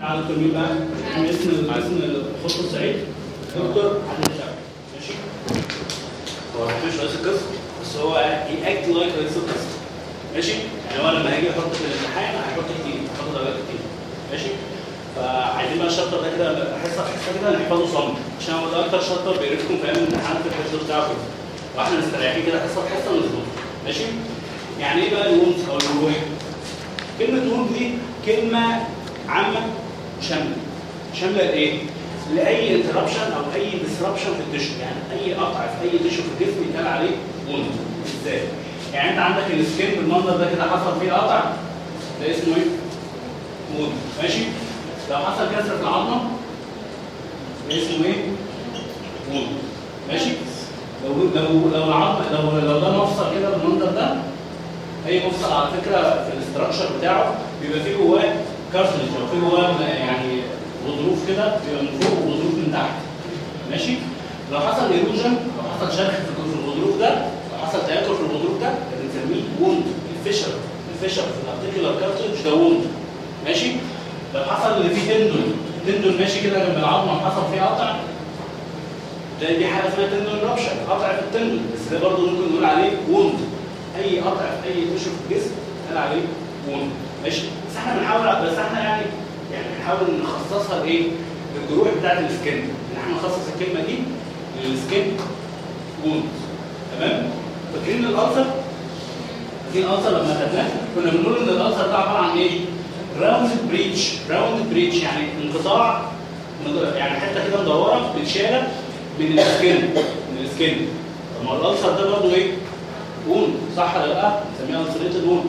على التمرين بقى اسم اسم الخط السعيد دكتور عادل شعبي ماشي هو مش رئيس القسم بس هو يأكت لايك رئيس القسم ماشي يعني هو لما هيجي يحط في الامتحان هيحط كتير هيحط درجات كتير ماشي فعايزين بقى الشابتر ده كده حصه حصه كده نحفظه صم عشان هو ده اكتر شابتر بيريدكم في ايام الامتحان في الحصه بتاعه كده واحنا مستريحين كده حصه بحصه ونظبط ماشي يعني ايه بقى الوند او الروح كلمه وند دي كلمه عامه شامله شامله لايه؟ لاي انتربشن او اي ديسربشن في التشو يعني اي قطع في اي تشو في الجسم يتقال عليه وند ازاي؟ يعني انت عندك السكين بالمنظر ده كده حصل فيه قطع ده اسمه ايه؟ وند ماشي؟ لو حصل كسر في العظمه ده اسمه ايه؟ وند ماشي؟ لو لو لو العظمه لو لو ده مفصل كده بالمنظر ده اي مفصل على فكره في الاستراكشر بتاعه بيبقى فيه جواه كارتلج او فيه جواه يعني غضروف كده بيبقى من فوق وغضروف من تحت ماشي لو حصل ايروجن لو حصل شرخ في الغضروف ده لو حصل تاكل في الغضروف ده بنسميه ووند الفشر الفشر في الارتيكولار كارتلج ده ووند ماشي لو حصل ان في تندون تندون ماشي كده جنب العظمه وحصل فيه قطع ده دي حاجه اسمها تندون رابشر قطع في التندون بس ده برضه ممكن نقول عليه ووند اي قطع في اي تشو في الجسم قال عليه ووند ماشي بس احنا بنحاول بس احنا يعني يعني بنحاول نخصصها لايه؟ للجروح بتاعت السكن ان احنا نخصص الكلمه دي للسكن ووند تمام؟ فاكرين الالسر؟ فاكرين الالسر لما خدناه كنا بنقول ان الالسر ده عباره عن ايه؟ راوند بريتش راوند بريتش يعني انقطاع يعني حته كده مدوره بتشالة من السكن من السكن طب ما الالسر ده برضه ايه؟ ووند صح ولا لا؟ بنسميها السريتد ووند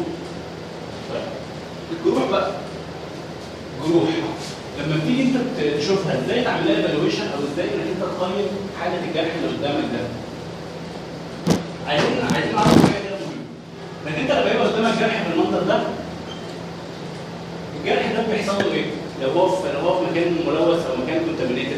الجروح بقى جروح لما بتيجي انت تشوفها ازاي تعمل لها ايفالويشن او ازاي انك انت تقيم حاله الجرح اللي قدامك ده عايزين عايزين نعرف حاجه كده مهمه لان انت لما يبقى قدامك جرح بالمنظر ده الجرح ده بيحصل له ايه؟ لو هو في لو هو في مكان ملوث او مكان كونتامينيتد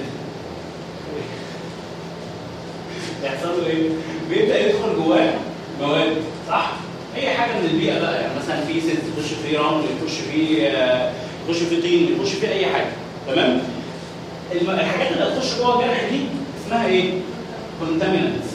بيحصل له ايه؟ بيبدا يدخل جواه مواد صح؟ اي حاجه من البيئه بقى يعني مثلا في سد يخش فيه رمل يخش فيه يخش فيه طين يخش فيه اي حاجه تمام الحاجات اللي هتخش جوه الجرح دي اسمها ايه كونتامينانتس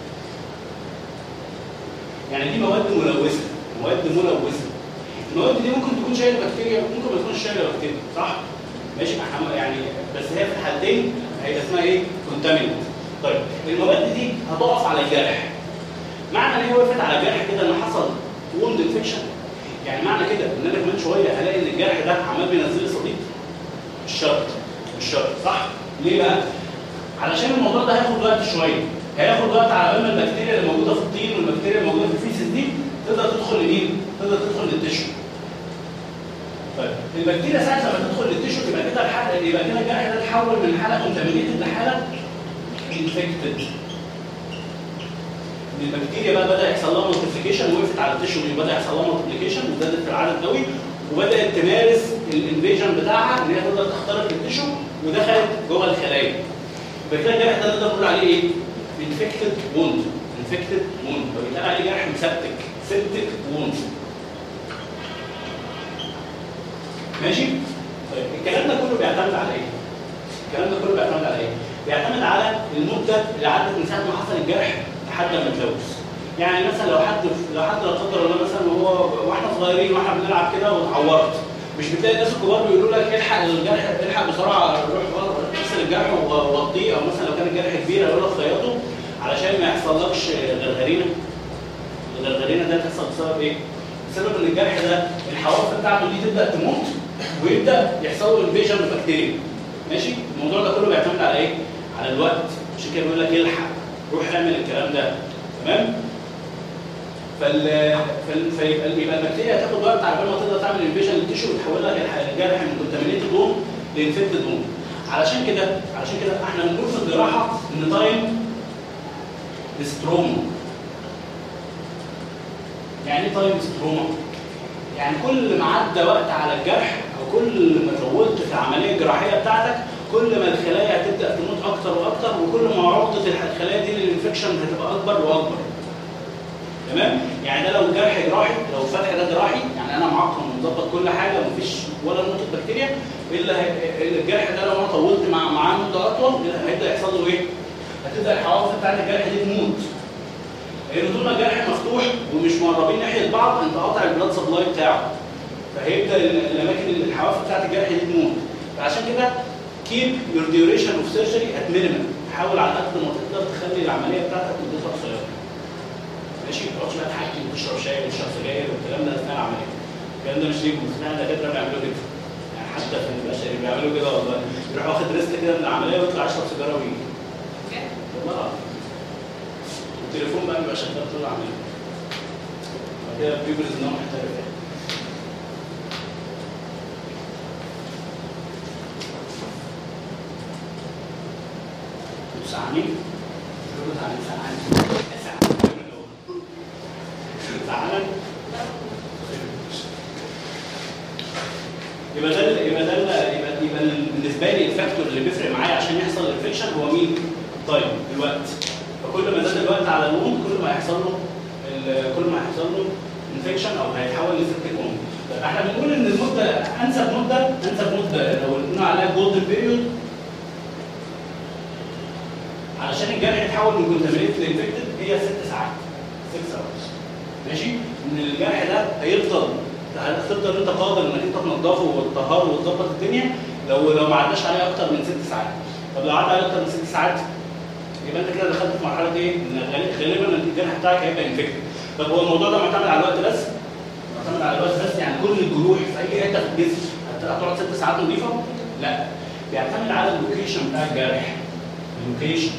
يعني دي مواد ملوثه مواد ملوثه المواد دي ممكن تكون شايله بكتيريا ممكن ما تكونش شايله بكتيريا صح ماشي احنا يعني بس هي في الحالتين هيبقى اسمها ايه كونتامينانت طيب المواد دي هتقف على الجرح معنى ان هي وقفت على الجرح كده ان حصل ووند انفكشن يعني معنى كده ان انا كمان شويه هلاقي ان الجرح ده عمال بينزل لي صديد مش شرط مش شرط صح ليه بقى علشان الموضوع ده هياخد وقت شويه هياخد وقت على بال ما البكتيريا اللي موجوده في الطين والبكتيريا اللي موجوده في الفيسز دي تقدر تدخل لمين تقدر تدخل للتشو طيب البكتيريا ساعه لما تدخل للتشو يبقى كده الحاله يبقى كده الجرح ده اتحول من حاله كونتامينيتد لحاله انفكتد البكتيريا بقى بدا يحصل لها مالتيبليكيشن وقفت على التشو بدا يحصل لها مالتيبليكيشن وزادت في العدد قوي وبدات تمارس الانفيجن بتاعها ان هي تقدر تخترق التشو ودخلت جوه الخلايا يبقى كده الجرح ده نقدر نقول عليه ايه؟ انفكتد ووند انفكتد ووند فبيتقال عليه جرح مسبتك سبتك ووند ماشي؟ طيب الكلام ده كله بيعتمد على ايه؟ الكلام ده كله بيعتمد على ايه؟ بيعتمد على المده اللي عدت من ساعه ما حصل الجرح لحد ما اتجوز يعني مثلا لو حد لو حد لا قدر الله مثلا هو واحنا صغيرين واحنا بنلعب كده واتعورت مش بتلاقي الناس الكبار بيقولوا لك الحق الجرح الحق بسرعه روح اغسل الجرح ووطيه او مثلا لو كان الجرح كبير يقول لك خيطه علشان ما يحصلكش غرغرينه الغرغرينه ده تحصل بسبب ايه؟ بسبب ان الجرح ده الحواف بتاعته دي تبدا تموت ويبدا يحصل له انفيجن بكتيريا ماشي؟ الموضوع ده كله بيعتمد على ايه؟ على الوقت عشان كده بيقول لك الحق روح اعمل الكلام ده تمام فال فال فيبقى يبقى البكتيريا هتاخد وقت على بال ما تقدر تعمل انفيجن للتيشو وتحول لك الجرح من كونتامينيتد دوم لانفكتد دوم علشان كده علشان كده احنا بنقول في الجراحه ان تايم ستروما يعني ايه تايم ستروما؟ يعني كل ما عدى وقت على الجرح او كل ما طولت في العمليه الجراحيه بتاعتك كل ما الخلايا هتبدا تموت اكتر واكتر وكل ما عرضه الخلايا دي للانفكشن هتبقى اكبر واكبر تمام يعني ده لو جرح جراحي لو الفتح ده جراحي يعني انا معقم ومظبط كل حاجه ومفيش ولا نقطه بكتيريا ايه اللي هي- الجرح ده لو انا طولت مع معاه مده اطول هيبدا يحصل له ايه؟ هتبدا الحواف بتاعت الجرح دي تموت لان طول ما الجرح مفتوح ومش مقربين ناحيه بعض انت قاطع البلاد سبلاي بتاعه فهيبدا ال- الاماكن اللي الحواف بتاعت الجرح دي تموت فعشان كده keep your duration of surgery at minimum حاول على قد ما تقدر تخلي العمليه بتاعتك مدتها قصيره ماشي ما تقعدش بقى تحكي وتشرب شاي وتشرب سجاير والكلام ده اثناء العمليه الكلام ده مش ليكم اثناء الدكاتره بيعملوا كده يعني حتى في البشري بيعملوا كده والله يروح واخد ريست كده من العمليه ويطلع يشرب سيجاره ويجي والله العظيم التليفون بقى بيبقى شغال طول العمليه كده بيبرز ان هو محترف يعني ساعني ساعني ساعني ساعني يبقى ده يبقى ده يبقى يبقى بالنسبه لي الفاكتور اللي بيفرق معايا عشان يحصل الانفكشن هو مين؟ التايم الوقت فكل ما زاد الوقت على الوند كل ما هيحصل له ال- كل ما هيحصل له انفكشن او هيتحول لسيبتيك ووند احنا بنقول ان المده انسب مده انسب مده لو قلنا عليها جولدن بيريود علشان الجرح يتحول من كونتامينيت لانفكتد هي ست ساعات 6 ساعات ماشي ان الجرح ده هيفضل هتفضل انت قادر انك انت تنضفه وتطهره وتظبط الدنيا لو لو ما عداش عليه اكتر من ست ساعات طب لو عدى عليه اكتر من ست ساعات يبقى انت كده دخلت في مرحله ايه؟ ان غالي- غالبا الجرح بتاعك هيبقى انفكتد طب هو الموضوع ده معتمد على الوقت بس؟ معتمد على الوقت بس يعني كل الجروح في اي حته في الجسم هت- هتقعد ست ساعات نظيفه؟ لا بيعتمد على اللوكيشن بتاع الجرح اللوكيشن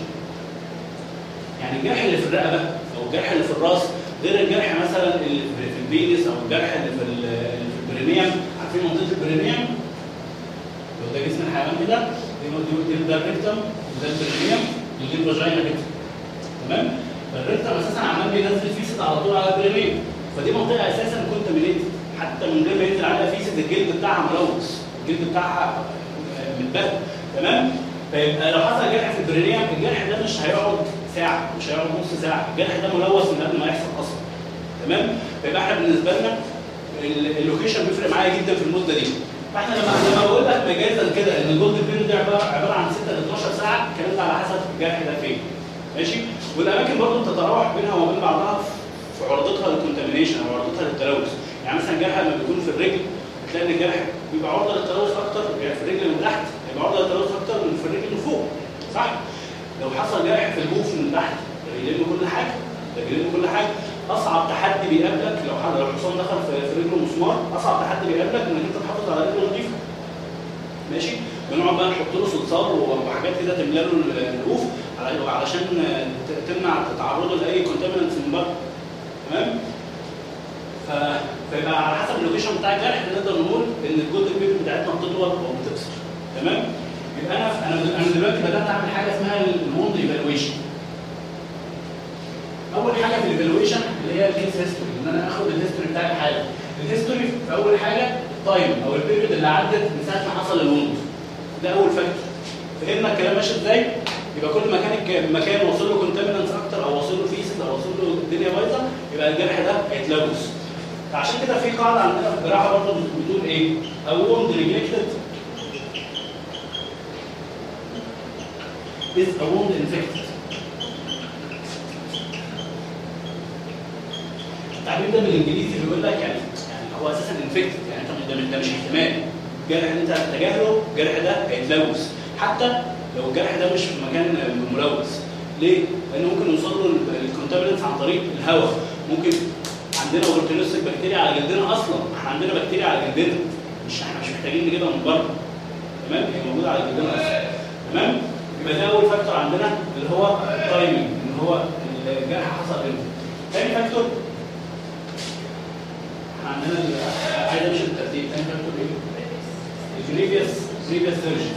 يعني الجرح اللي في الرقبه او الجرح اللي في الراس غير الجرح مثلا اللي في في البينس او الجرح اللي في ال- اللي في البرينيوم عارفين منطقه البرينيوم لو ده جسم الحيوان كده دي دي- دي ده الريكتم وده البرينيوم ودي الفاجينا كده تمام فالريكتم اساسا عمال بينزل فيسد على طول على البرينيوم فدي منطقه اساسا كونتامينيتد حتى من غير ما ينزل عليها فيسد الجلد بتاعها ملوث الجلد بتاعها متبهدل تمام فيبقى لو حصل جرح في البرينيوم الجرح ده مش هيقعد ساعه مش هيقعد نص ساعه الجرح ده ملوث من قبل ما يحصل اصلا تمام فيبقى احنا بالنسبه لنا ال- اللوكيشن بيفرق معايا جدا في المده دي فاحنا لما لما بقول لك مجازا كده ان الجولد بيريود ده عباره عباره عن 6 ل 12 ساعه الكلام ده على حسب الجرح ده فين ماشي والاماكن برضه بتتراوح بينها وبين بعضها في عرضتها للكونتامينيشن او عرضتها للتلوث يعني مثلا الجرح لما بيكون في الرجل بتلاقي ان الجرح بيبقى عرضه للتلوث اكتر يعني في الرجل من تحت يبقى عرضه للتلوث اكتر من في الرجل من فوق صح؟ لو حصل جرح في الجوف من تحت ده بيلم كل حاجه ده بيلم كل حاجه اصعب تحدي بيقابلك لو حد لو حصان دخل في في رجله مسمار اصعب تحدي بيقابلك انك انت تحافظ على رجله نظيفه ماشي بنقعد بقى نحط له صلصال وحاجات كده تملى له الرؤوف على- علشان ت- تمنع تعرضه لاي كونتامينتس من بره تمام ف... فيبقى على حسب اللوكيشن بتاع الجرح نقدر نقول ان الجولد بيبل بتاعتنا بتطول او بتقصر تمام يبقى انا انا انا دلوقتي بدات اعمل حاجه اسمها الوند ايفالويشن اول حاجه في الايفالويشن اللي هي الكيس هيستوري ان انا اخد الهيستوري بتاع الحاله الهيستوري في اول حاجه تايم او البيريود اللي عدت من ساعه ما حصل الوند ده اول فاكتور فهمنا الكلام ماشي ازاي يبقى كل ما كان الك- مكان واصل له كونتامينانس اكتر او واصل له فيسز او واصل له الدنيا بايظه يبقى الجرح ده هيتلوث فعشان كده في قاعده عندنا في الجراحه برضه بتقول ايه؟ A wound neglected is a wound infected. التعبير ده بالانجليزي بيقول لك يعني يعني هو اساسا انفكتد يعني انت ده, ده مش احتمال الجرح اللي انت هتتجاهله الجرح ده هيتلوث حتى لو الجرح ده مش في مكان ملوث ليه؟ لان ممكن يوصل له الكونتامينتس عن طريق الهواء ممكن عندنا اورتينوستيك بكتيريا على جلدنا اصلا احنا عندنا بكتيريا على جلدنا مش احنا مش محتاجين نجيبها من بره تمام هي موجوده على جلدنا اصلا تمام يبقى ده اول فاكتور عندنا اللي هو التايمنج ان هو الجرح حصل امتى ثاني فاكتور احنا عندنا ال- عايز امشي بالترتيب ثاني فاكتور ايه؟ البريفيوس بريفيوس سيرجن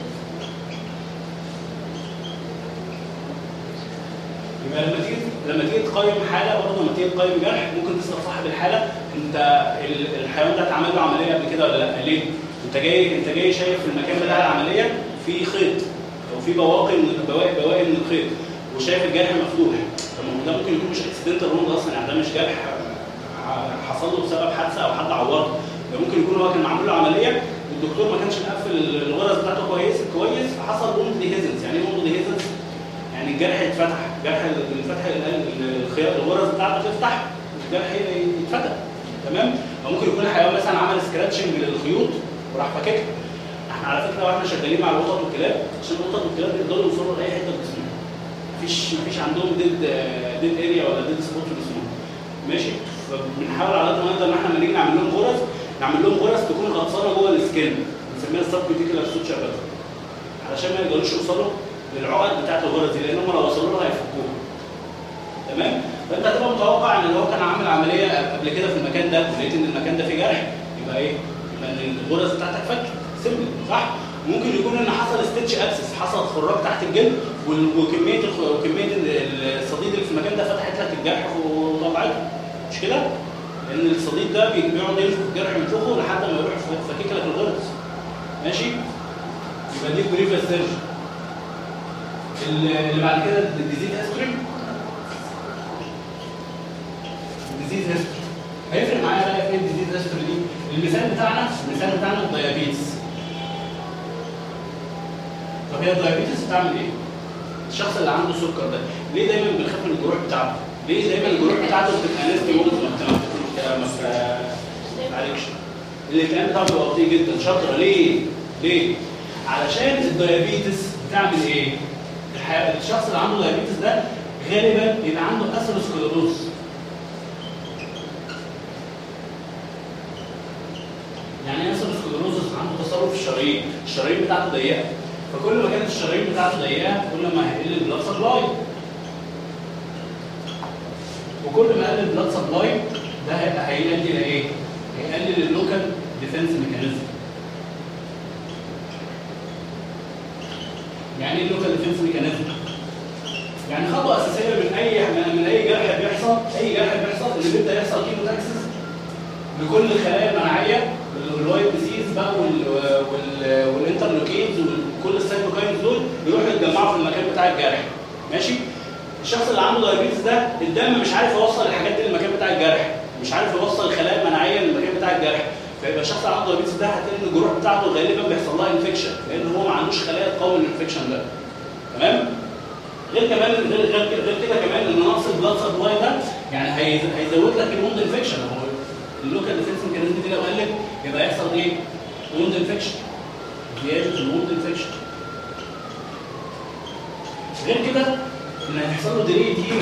يبقى لما تيجي لما تيجي تقيم حاله برضه لما تيجي تقيم جرح ممكن تسال صاحب الحاله انت ال- الحيوان ده اتعمل له عمليه قبل كده ولا لا؟ ليه؟ انت جاي انت جاي شايف في المكان بتاع العمليه في خيط او في بواقي من بواقي بواقي من الخيط وشايف الجرح مفتوح طب ما هو ده ممكن يكون مش اكسيدنتال روند اصلا يعني ده مش جرح ع- حصل له بسبب حادثه او حد عورته ده ممكن يكون هو كان معمول له عمليه والدكتور ما كانش مقفل الغرز بتاعته كويس كويس فحصل ووند ديهيزنس يعني ايه ووند ديهيزنس؟ يعني الجرح يتفتح جرح الفتح الخيار الغرز بتاعته تفتح الجرح يتفتح تمام او ممكن يكون الحيوان مثلا عمل سكراتشنج للخيوط وراح فككها احنا على فكره واحنا شغالين مع القطط والكلاب عشان القطط والكلاب يقدروا يوصلوا لاي حته في جسمهم مفيش مفيش عندهم ديد ديد اريا ولا ديد سبوت في جسمهم ماشي فبنحاول على قد ما نقدر ان احنا لما نيجي نعمل لهم غرز نعمل لهم غرز تكون غطسانه جوه السكين بنسميها السب كوتيكولار سوتشر بس علشان ما يقدروش يوصلوا للعقد بتاعت الغرز دي لان هم لو وصلوا لها هيفكوها تمام فانت هتبقى متوقع ان هو كان عامل عمليه قبل كده في المكان ده ولقيت ان المكان ده فيه جرح يبقى ايه؟ يبقى ان الغرز بتاعتك فكت سيمبل صح؟ ممكن يكون ان حصل ستيتش ابسس حصل خراج تحت الجلد وال- وكميه الخ- وكميه ال- الصديد اللي في المكان ده فتحت لك الجرح وطلعته مش كده؟ لان الصديد ده بي- بيقعد ينفخ الجرح ينفخه لحد ما يروح فكك لك الغرز ماشي؟ يبقى دي بريفيس سيرجن اللي بعد كده الديزيز هيستوري الديزيز هيستوري هيفرق معايا بقى في الديزيز هيستوري دي المثال بتاعنا المثال بتاعنا الديابيتس طب هي الديابيتس بتعمل ايه؟ الشخص اللي عنده سكر ده ليه دايما بنخاف من الجروح بتاعته؟ ليه دايما الجروح بتاعته بتبقى ناس بيقولوا ما بت- ما بت- ما بتعالجش؟ الالتئام بتاعه بيبقى بطيء جدا شاطره ليه؟ ليه؟ علشان الديابيتس بتعمل ايه؟ الح- الشخص اللي عنده ديابيتس ده غالبا بيبقى عنده اثيروسكليروز يعني ايه اثيروسكليروز عنده تصرف في الشرايين الشرايين بتاعته ضيقه فكل ما كانت الشرايين بتاعته ضيقه كل ما هيقل البلاد سبلاي وكل ما قل البلاد سبلاي ده هيبقى هيؤدي الى ايه؟ هيقلل اللوكال ديفنس ميكانيزم يعني ايه اللوكال ديفنس ميكانيزم؟ يعني خطوه اساسيه من اي من اي جرح بيحصل اي جرح بيحصل اللي بيبدا يحصل كيموتاكسس لكل الخلايا المناعيه الوايت ديزيز بقى وال وال والانترلوكينز وكل السايتوكاينز دول يروحوا يتجمعوا في المكان بتاع الجرح ماشي الشخص اللي عنده دايابيتس ده الدم مش عارف يوصل الحاجات دي للمكان بتاع الجرح مش عارف يوصل الخلايا المناعيه للمكان بتاع الجرح فيبقى الشخص اللي عنده دايابيتس ده هتلاقي ان الجروح بتاعته غالبا بيحصل لها انفكشن لان هو ما عندوش خلايا تقاوم الانفكشن ده تمام غير كمان غير غير كده- غير كده كمان ان نقص البلاد سبلاي ده يعني هي- هيزود لك الوند انفكشن هو اللوكال ديفنس ميكانيزم دي لو قلت يبقى يحصل ايه؟ وند انفكشن زياده الوند انفكشن غير كده ان هيحصل له ديلي هيلينج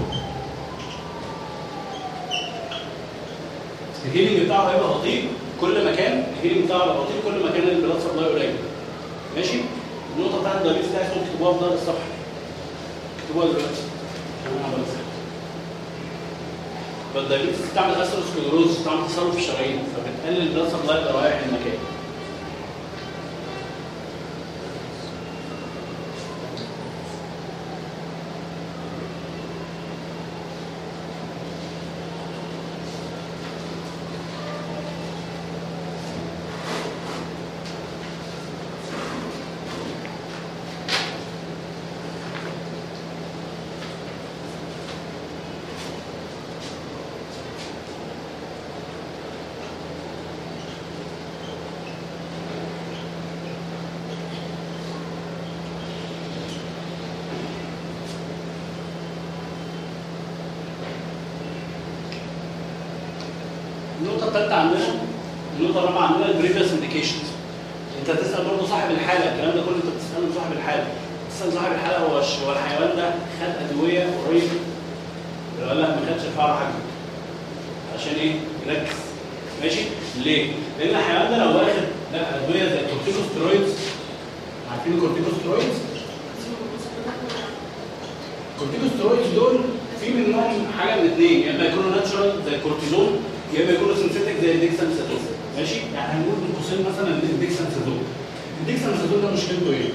الهيلينج بتاعه هيبقى بطيء كل ما كان الهيلينج بتاعه هيبقى بطيء كل ما كان البلاد سبلاي قليل ماشي النقطه بتاعت الدايبيتس دي عايزكم تكتبوها في ظهر الصفحه اكتبوها دلوقتي عشان انا بنسى فالدايبيتس بتعمل اثيروسكليروز بتعمل تصرف في الشرايين فبتقلل البلاد سبلاي اللي رايح المكان النقطة الثالثة عندنا النقطة الرابعة عندنا البريفيس انديكيشنز انت هتسأل برضه صاحب الحالة الكلام ده كله انت بتسأله صاحب الحالة تسأل صاحب الحالة هو الش- هو الحيوان ده خد أدوية قريب ولا لا ما خدش الفار حاجة عشان ايه؟ يركز ماشي؟ ليه؟ لأن الحيوان ده لو واخد لا أدوية زي الكورتيكوستيرويدز عارفين الكورتيكوستيرويدز؟ الكورتيكوستيرويدز دول في منهم حاجه من اثنين يا اما يكونوا ناتشرال زي الكورتيزون يا اما يكونوا سنتيتك زي الديكسامسازون ماشي يعني هنقول بين قوسين مثلا الديكسامسازون الديكسامسازون ده مشكلته ايه؟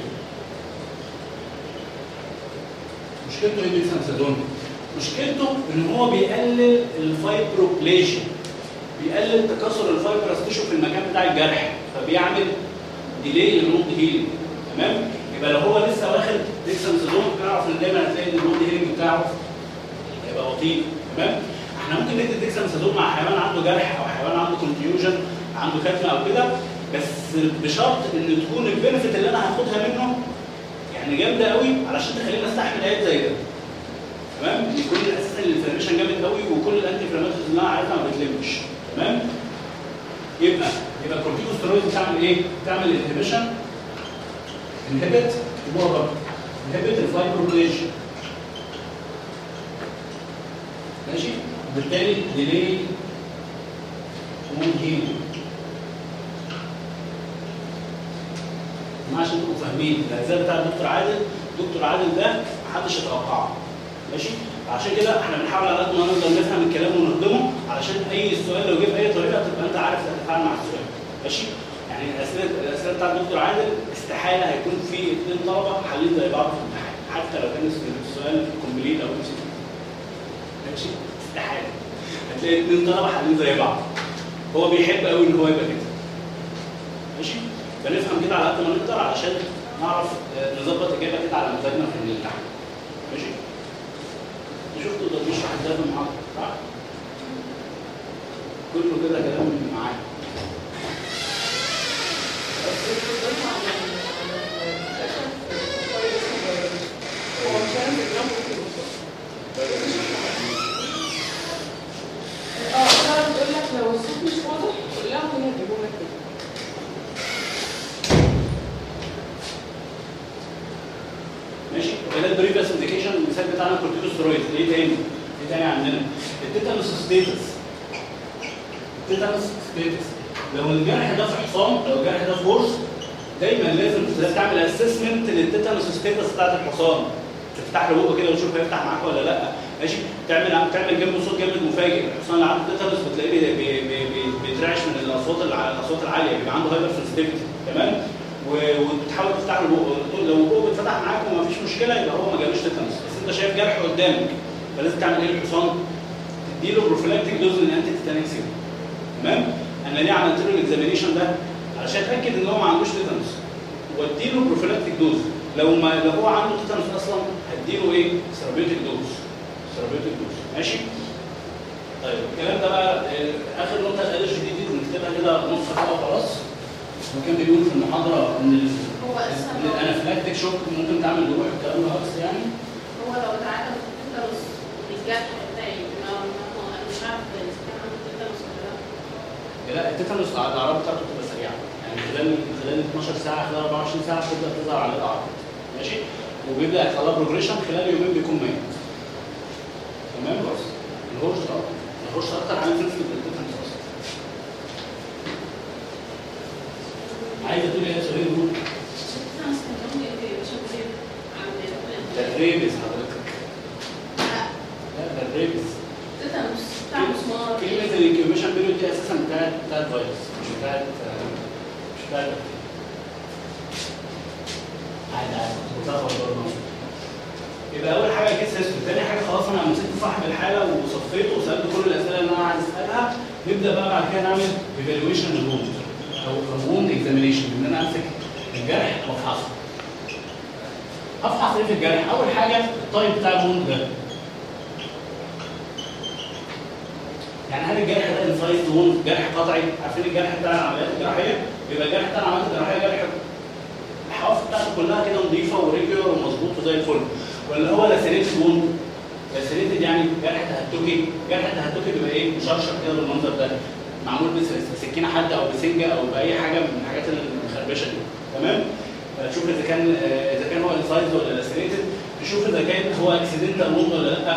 مشكلته ايه الديكسامسازون؟ مشكلته ان هو بيقلل الفايبروبليجيا بيقلل تكاثر الفايبرس تيشو في المكان بتاع الجرح فبيعمل ديلي للروند هيلينج تمام يبقى لو هو لسه واخد ديكسامسازون اعرف ان دايما هتلاقي ان الروند هيلينج بتاعه هيبقى بطيء تمام احنا ممكن ندي الديكسامسازون مع حيوان عنده جرح او حيوان عنده كونفيوجن عنده كتمه او كده بس بشرط ان تكون البنفيت اللي انا هاخدها منه يعني جامده قوي علشان تخليني استحمل عيب زي ده تمام يكون اساسا الانفلاميشن جامد قوي وكل الانتي انفلاماتوريز اللي انا عارفها ما بتلمش تمام يبقى يبقى الكورتيكوستيرويد بتعمل ايه؟ بتعمل انهبيشن انهبت جوه برضه انهبت الفايبروبليشن ماشي بالتالي ديلي وون هيلينج ما عشان تبقوا فاهمين الأجزاء بتاع الدكتور عادل دكتور عادل ده محدش يتوقعه ماشي عشان كده احنا بنحاول على قد ما نقدر نفهم الكلام ونخدمه علشان اي سؤال لو جه باي طريقه تبقى انت عارف تتفاعل مع السؤال ماشي يعني الاسئله الاسئله بتاع الدكتور عادل استحاله هيكون في اثنين طلبه حالين زي بعض في الامتحان حتى لو كان السؤال كومبليت او ام سي ماشي استحاله هتلاقي اثنين طلبه حالين زي بعض هو بيحب قوي ان هو يبقى كده ماشي فنفهم كده على قد ما نقدر علشان نعرف آه، نظبط اجابه كده على مزاجنا في الامتحان ماشي شفتوا ده بيشرح ازاي في المحاضره صح؟ كله كده كلام معايا اه انا بقول لك لو الصوت مش واضح قول لها هم يجيبوا لك كده ماشي وده البريفيس انديكيشن المثال بتاعنا كورتيكوستيرويد ايه تاني؟ ايه تاني عندنا؟ التيتانوس ستيتس التيتانوس ستيتس لو الجرح ده في حصان لو الجرح ده في غرز دايما لازم لازم تعمل اسسمنت للتيتانوس ستيتس بتاعت الحصان تفتح له بقه كده وتشوف هيفتح معاك ولا لا ماشي تعمل تعمل جنبه صوت جامد مفاجئ الحصان اللي عنده تيتانوس بتلاقيه بي- بي- بي- بي- بيترعش من الاصوات الع- الاصوات العاليه بيبقى عنده هايبر سنسيتيفيتي تمام و- وتحاول تفتح له بقه تقول لو بقه اتفتح معاك وما فيش مشكله يبقى هو ما جالوش تيتانوس بس انت شايف جرح قدامك فلازم تعمل ايه الحصان؟ تديله بروفيلاكتيك دوز من انتي تيتانيك سيرم تمام انا ليه عملت له الاكزامينيشن ده علشان اتاكد ان هو ما عندوش تيتانوس واديله بروفيلاكتيك دوز لو ما لو هو عنده تيتانوس اصلا هديله ايه ثيرابيوتيك دوز ثيرابيوتيك دوز ماشي طيب الكلام ده بقى آه، اخر نقطه الالرجي دي دي نكتبها كده نص كده وخلاص وكان بيقول في المحاضره ان ال- هو اساسا ان الانافلاكتيك شوك ممكن تعمل جروح الكلام ده هاكس يعني هو لو اتعامل في التيتانوس بالجرح بتاعي ما ما- انا مش عارف اذا كان عنده تيتانوس ولا لا لا التيتانوس الاعراض بتاعته بتبقى سريعه يعني خلال خلال 12 ساعه خلال 24 ساعه بتبدا تظهر عليه الاعراض ماشي وبيبدا يحصل لها بروجريشن خلال يومين بيكون ميت تمام بس الهورس اه الهورس اكتر عامل سنسيتيف للتيتانوس اصلا عايزه تقولي ايه يا سهير قول التيتانوس كان ممكن يشوف ايه عند ده الريبس حضرتك لا لا ده الريبس التيتانوس بتاع مسمار كلمه الانكيوبيشن بيريود دي اساسا بتاعت بتاعت فيروس مش بتاعت مش بتاعت بكتيريا. عادي عادي كنت بتلخبط برضه يبقى اول حاجه كيس هيستوري ثاني حاجه خلاص انا مسكت صاحب الحاله وصفيته وسالته كل الاسئله اللي انا عايز اسالها نبدا بقى بعد كده نعمل ايفالويشن للوند او ووند اكزامينيشن ان انا امسك الجرح وافحصه افحص ايه في الجرح اول حاجه الطيب بتاع الوند ده يعني هل الجرح ده انسايز ووند جرح قطعي عارفين الجرح بتاع العمليات الجراحيه بيبقى الجرح بتاع العمليات الجراحيه جرح الحواف بتاعته كلها كده نظيفه وريجولار ومظبوط وزي الفل ولا هو لاسيريتد ووند لاسيريتد يعني جرح تهتكي جرح تهتكي بيبقى ايه مشرشر كده بالمنظر ده معمول بس- بسكينه حاده او بسنجه او باي حاجه من الحاجات المخربشه دي تمام تشوف اذا كان آه، اذا كان هو انسايز ولا لاسيريتد تشوف اذا كان هو اكسيدنتال ووند ولا لا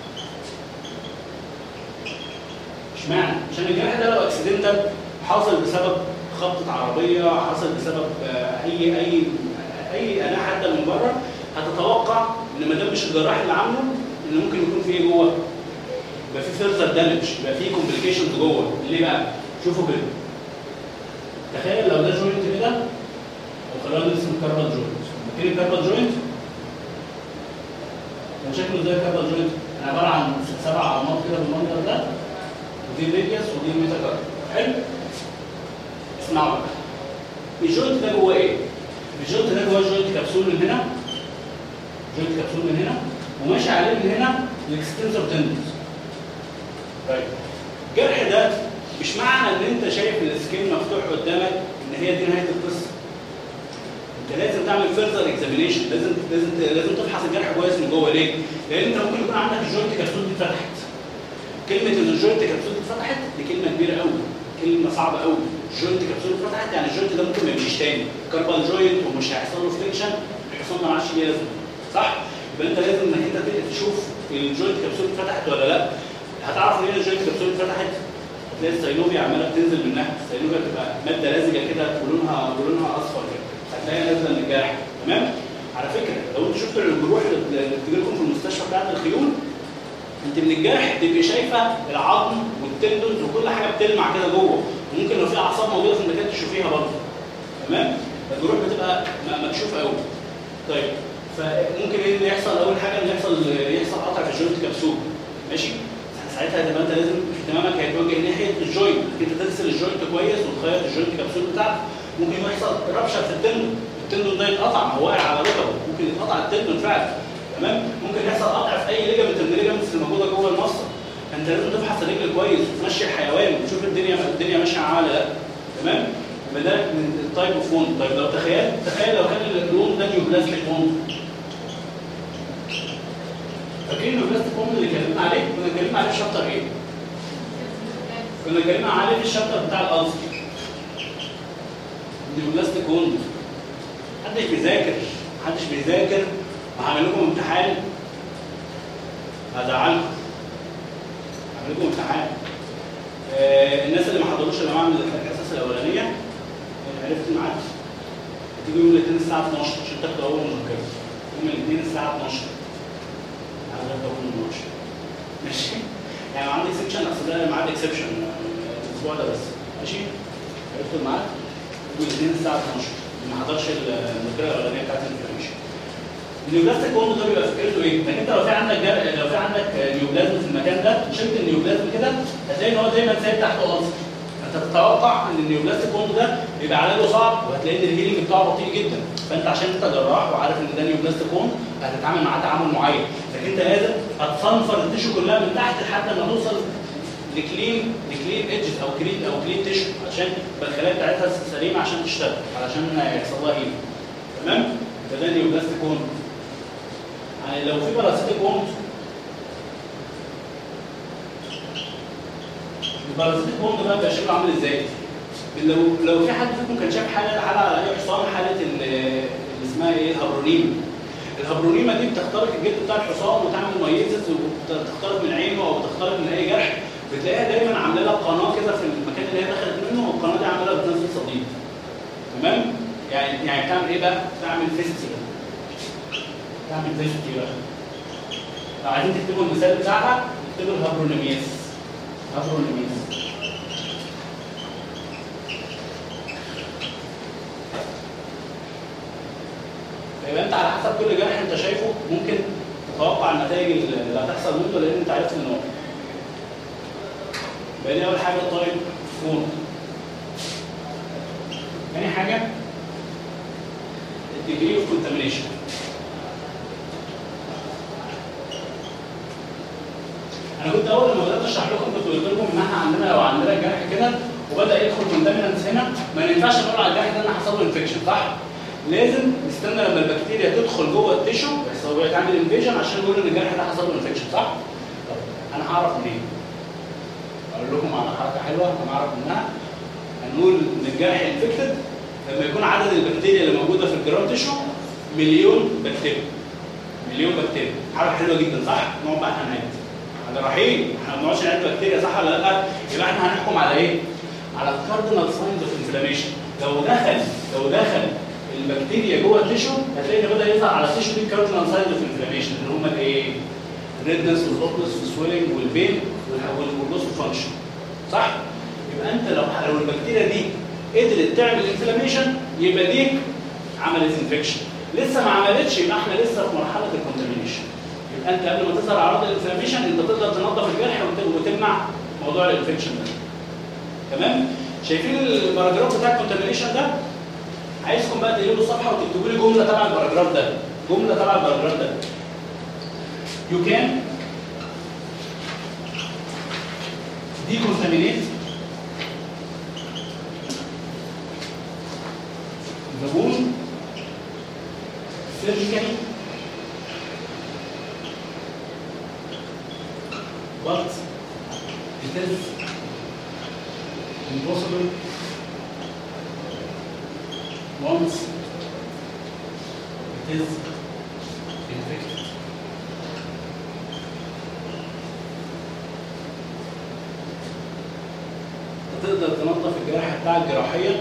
اشمعنى؟ عشان الجرح ده لو اكسيدنتال حاصل بسبب خبطة عربية حصل بسبب آه، أي أي أي أداة حادة من بره هتتوقع إن ما دام مش الجراح اللي عامله إن ممكن يكون في إيه جوه؟ يبقى في فيرذر دامج يبقى في كومبليكيشنز جوه ليه بقى؟ شوفوا كده تخيل لو ده جوينت كده وخلونا نرسم كاربال جوينت فاكرين الكاربال جوينت؟ كان شكله زي الكاربال جوينت أنا عبارة عن سبع عظمات كده بالمنظر ده ودي الريديوس ودي الميتاكارب حلو اسمعوا بقى الجوينت ده جوه ايه؟ الجوينت ده جوه جوينت كبسول من هنا جوينت كبسول من هنا وماشي عليه من هنا الاكستنسور تندنز طيب الجرح ده مش معنى ان انت شايف السكين مفتوح قدامك ان ان هي دي نهايه القصه انت لازم تعمل فيرذر اكزامينيشن لازم لازم لازم تفحص الجرح كويس من جوه ليه؟ لان انت ممكن يكون عندك الجوينت كبسول دي اتفتحت كلمه ان الجوينت كبسول دي اتفتحت دي كلمه كبيره قوي كلمه صعبه قوي الجوينت كبسول اتفتحت يعني الجوينت ده ممكن ما يمشيش تاني كاربال جوينت ومش هيحصل له فليكشن الحصان ما عادش ليه لازمه صح؟ يبقى انت لازم انك انت تبدا تشوف الجوينت كبسول اتفتحت ولا لا هتعرف ان هي الجوينت كبسول اتفتحت تلاقي السيلوبيا عماله بتنزل منها السيلوبيا بتبقى ماده لزجه كده ولونها ولونها اصفر كده هتلاقيها نازله من الجرح تمام على فكره لو انت شفت الجروح اللي بتجي لكم في المستشفى بتاعت الخيول انت من الجرح تبقي شايفه العظم والتندونز وكل حاجه بتلمع كده جوه وممكن لو في اعصاب موجوده في المكان تشوفيها برضه تمام الجروح بتبقى م- مكشوفه قوي طيب فممكن ايه اللي يحصل اول حاجه ان يحصل يحصل قطع في الجوينت كبسول ماشي ساعتها تبقى انت لازم اهتمامك هيتوجه ناحيه الجوينت انك انت تغسل الجوينت كويس وتخيط الجوينت كبسول بتاعك ممكن يحصل ربشه في التندون التندون ده يتقطع ما هو واقع على ركبه ممكن يتقطع التندون فعلا تمام ممكن يحصل قطع في اي ليجمنت من الليجمنتس اللي موجوده جوه المصل انت لازم تفحص الرجل كويس وتمشي الحيوان وتشوف الدنيا الدنيا ماشيه معاه ولا لا تمام يبقى ده من التايب اوف ووند طيب لو تخيل تخيل لو كان الووند ده نيوبلاستيك ووند فاكرين النيوبلاستيك ووند اللي اتكلمنا عليه كنا اتكلمنا عليه في شابتر ايه؟ كنا اتكلمنا عليه في الشابتر بتاع الالسر النيوبلاستيك ووند محدش بيذاكر محدش بيذاكر وهعمل لكم امتحان هزعلكم هعمل لكم امتحان آه الناس اللي ما حضروش الجماعه من الحصص الاولانيه آه، عرفت الميعاد هتيجي يوم الاثنين الساعه 12 عشان تاخدوا اول مذكره يوم الاثنين الساعه 12 عايز ابدا اول مناقشه ماشي يعني لو عندك سكشن اصل ده ميعاد اكسبشن الاسبوع ده بس ماشي عرفتوا الميعاد يوم الاثنين الساعه 12 اللي ما حضرش المذكره الاولانيه بتاعت الانفورميشن النيوبلاستيك كوند ده بيبقى فكرته ايه؟ انك انت لو في عندك جر... لو في عندك نيوبلازم في المكان ده شلت النيوبلازم كده هتلاقي ان هو دايما سايب تحته ألسر انت تتوقع ان النيوبلاستيك كوند ده بيبقى علاجه صعب وهتلاقي ان الهيلينج بتاعه بطيء جدا فانت عشان انت جراح وعارف ان ده نيوبلاستيك كوند هتتعامل معاه تعامل معين لكن انت لازم هتصنفر التيشو كلها من تحت لحد ما توصل لكلين لكلين ايدجز او كلين او كلين تيشو عشان يبقى الخلايا بتاعتها سليمه عشان تشتغل علشان يحصل لها هيلينج تمام؟ فده نيوبلاستيك كوند يعني لو في باراسيتيك ووند الباراسيتيك ووند بقى بيبقى شكله عامل ازاي؟ لو لو في حد فيكم كان شاف حاله حاله على اي حصان حاله ال- اللي اسمها ايه الهبرونيما الهبرونيما دي بتخترق الجلد بتاع الحصان وتعمل ميزز وبتخترق من عينه او بتخترق من اي جرح بتلاقيها دايما عامله لها قناه كده في المكان اللي هي دخلت منه والقناه دي عامله لها بتنزل صديد تمام؟ يعني يعني بتعمل ايه بقى؟ بتعمل فيستيفال تعمل فيستي بقى لو عايزين تكتبوا المثال بتاعها اكتبوا الهابرونيمياس هابرونيمياس فيبقى انت على حسب كل جرح انت شايفه ممكن تتوقع النتائج اللي هتحصل منه لان انت عرفت ان هو يبقى دي اول حاجه طيب فون تاني حاجه الديجري اوف كونتامينيشن انا كنت اول ما بدات اشرح لكم كنت قلت لكم ان احنا عندنا لو عندنا جرح كده وبدا يدخل كونتامينانس هنا ما ينفعش نقول على الجرح ده ان حصل له انفكشن صح؟ لازم نستنى لما البكتيريا تدخل جوه التيشو بس هو يتعمل انفيجن عشان نقول ان الجرح ده حصل له انفكشن صح؟ طب انا هعرف منين؟ اقول لكم على حركه حلوه انا اعرف منها هنقول ان الجرح انفكتد لما يكون عدد البكتيريا اللي موجوده في الجرام تيشو مليون بكتيريا مليون بكتيريا حاجه حلوه جدا صح؟ نقعد بقى احنا نعد جراحين احنا ما بنقعدش نعد بكتيريا صح ولا لا؟ يبقى احنا هنحكم على ايه؟ على الكاردينال ساينز اوف انفلاميشن لو دخل لو دخل البكتيريا جوه التيشو هتلاقي ان بدا يظهر على التيشو دي الكاردينال ساينز اوف انفلاميشن اللي هم الايه؟ الريدنس والهوتنس والسويلنج والبين واللوس فانكشن صح؟ يبقى انت لو لو البكتيريا دي قدرت تعمل انفلاميشن يبقى دي عملت انفكشن لسه ما عملتش يبقى احنا لسه في مرحله الكونتامينيشن يبقى انت قبل ما تظهر اعراض الانفلاميشن انت تقدر تنظف الجرح وت- وتمنع موضوع الانفكشن ده تمام شايفين الباراجراف بتاع الكونتامينيشن ده عايزكم بقى تقلبوا الصفحه وتكتبوا لي جمله تبع الباراجراف ده جمله تبع الباراجراف ده you can decontaminate surgically but it is impossible once it is infected. تقدر تنظف الجراحة بتاع الجراحية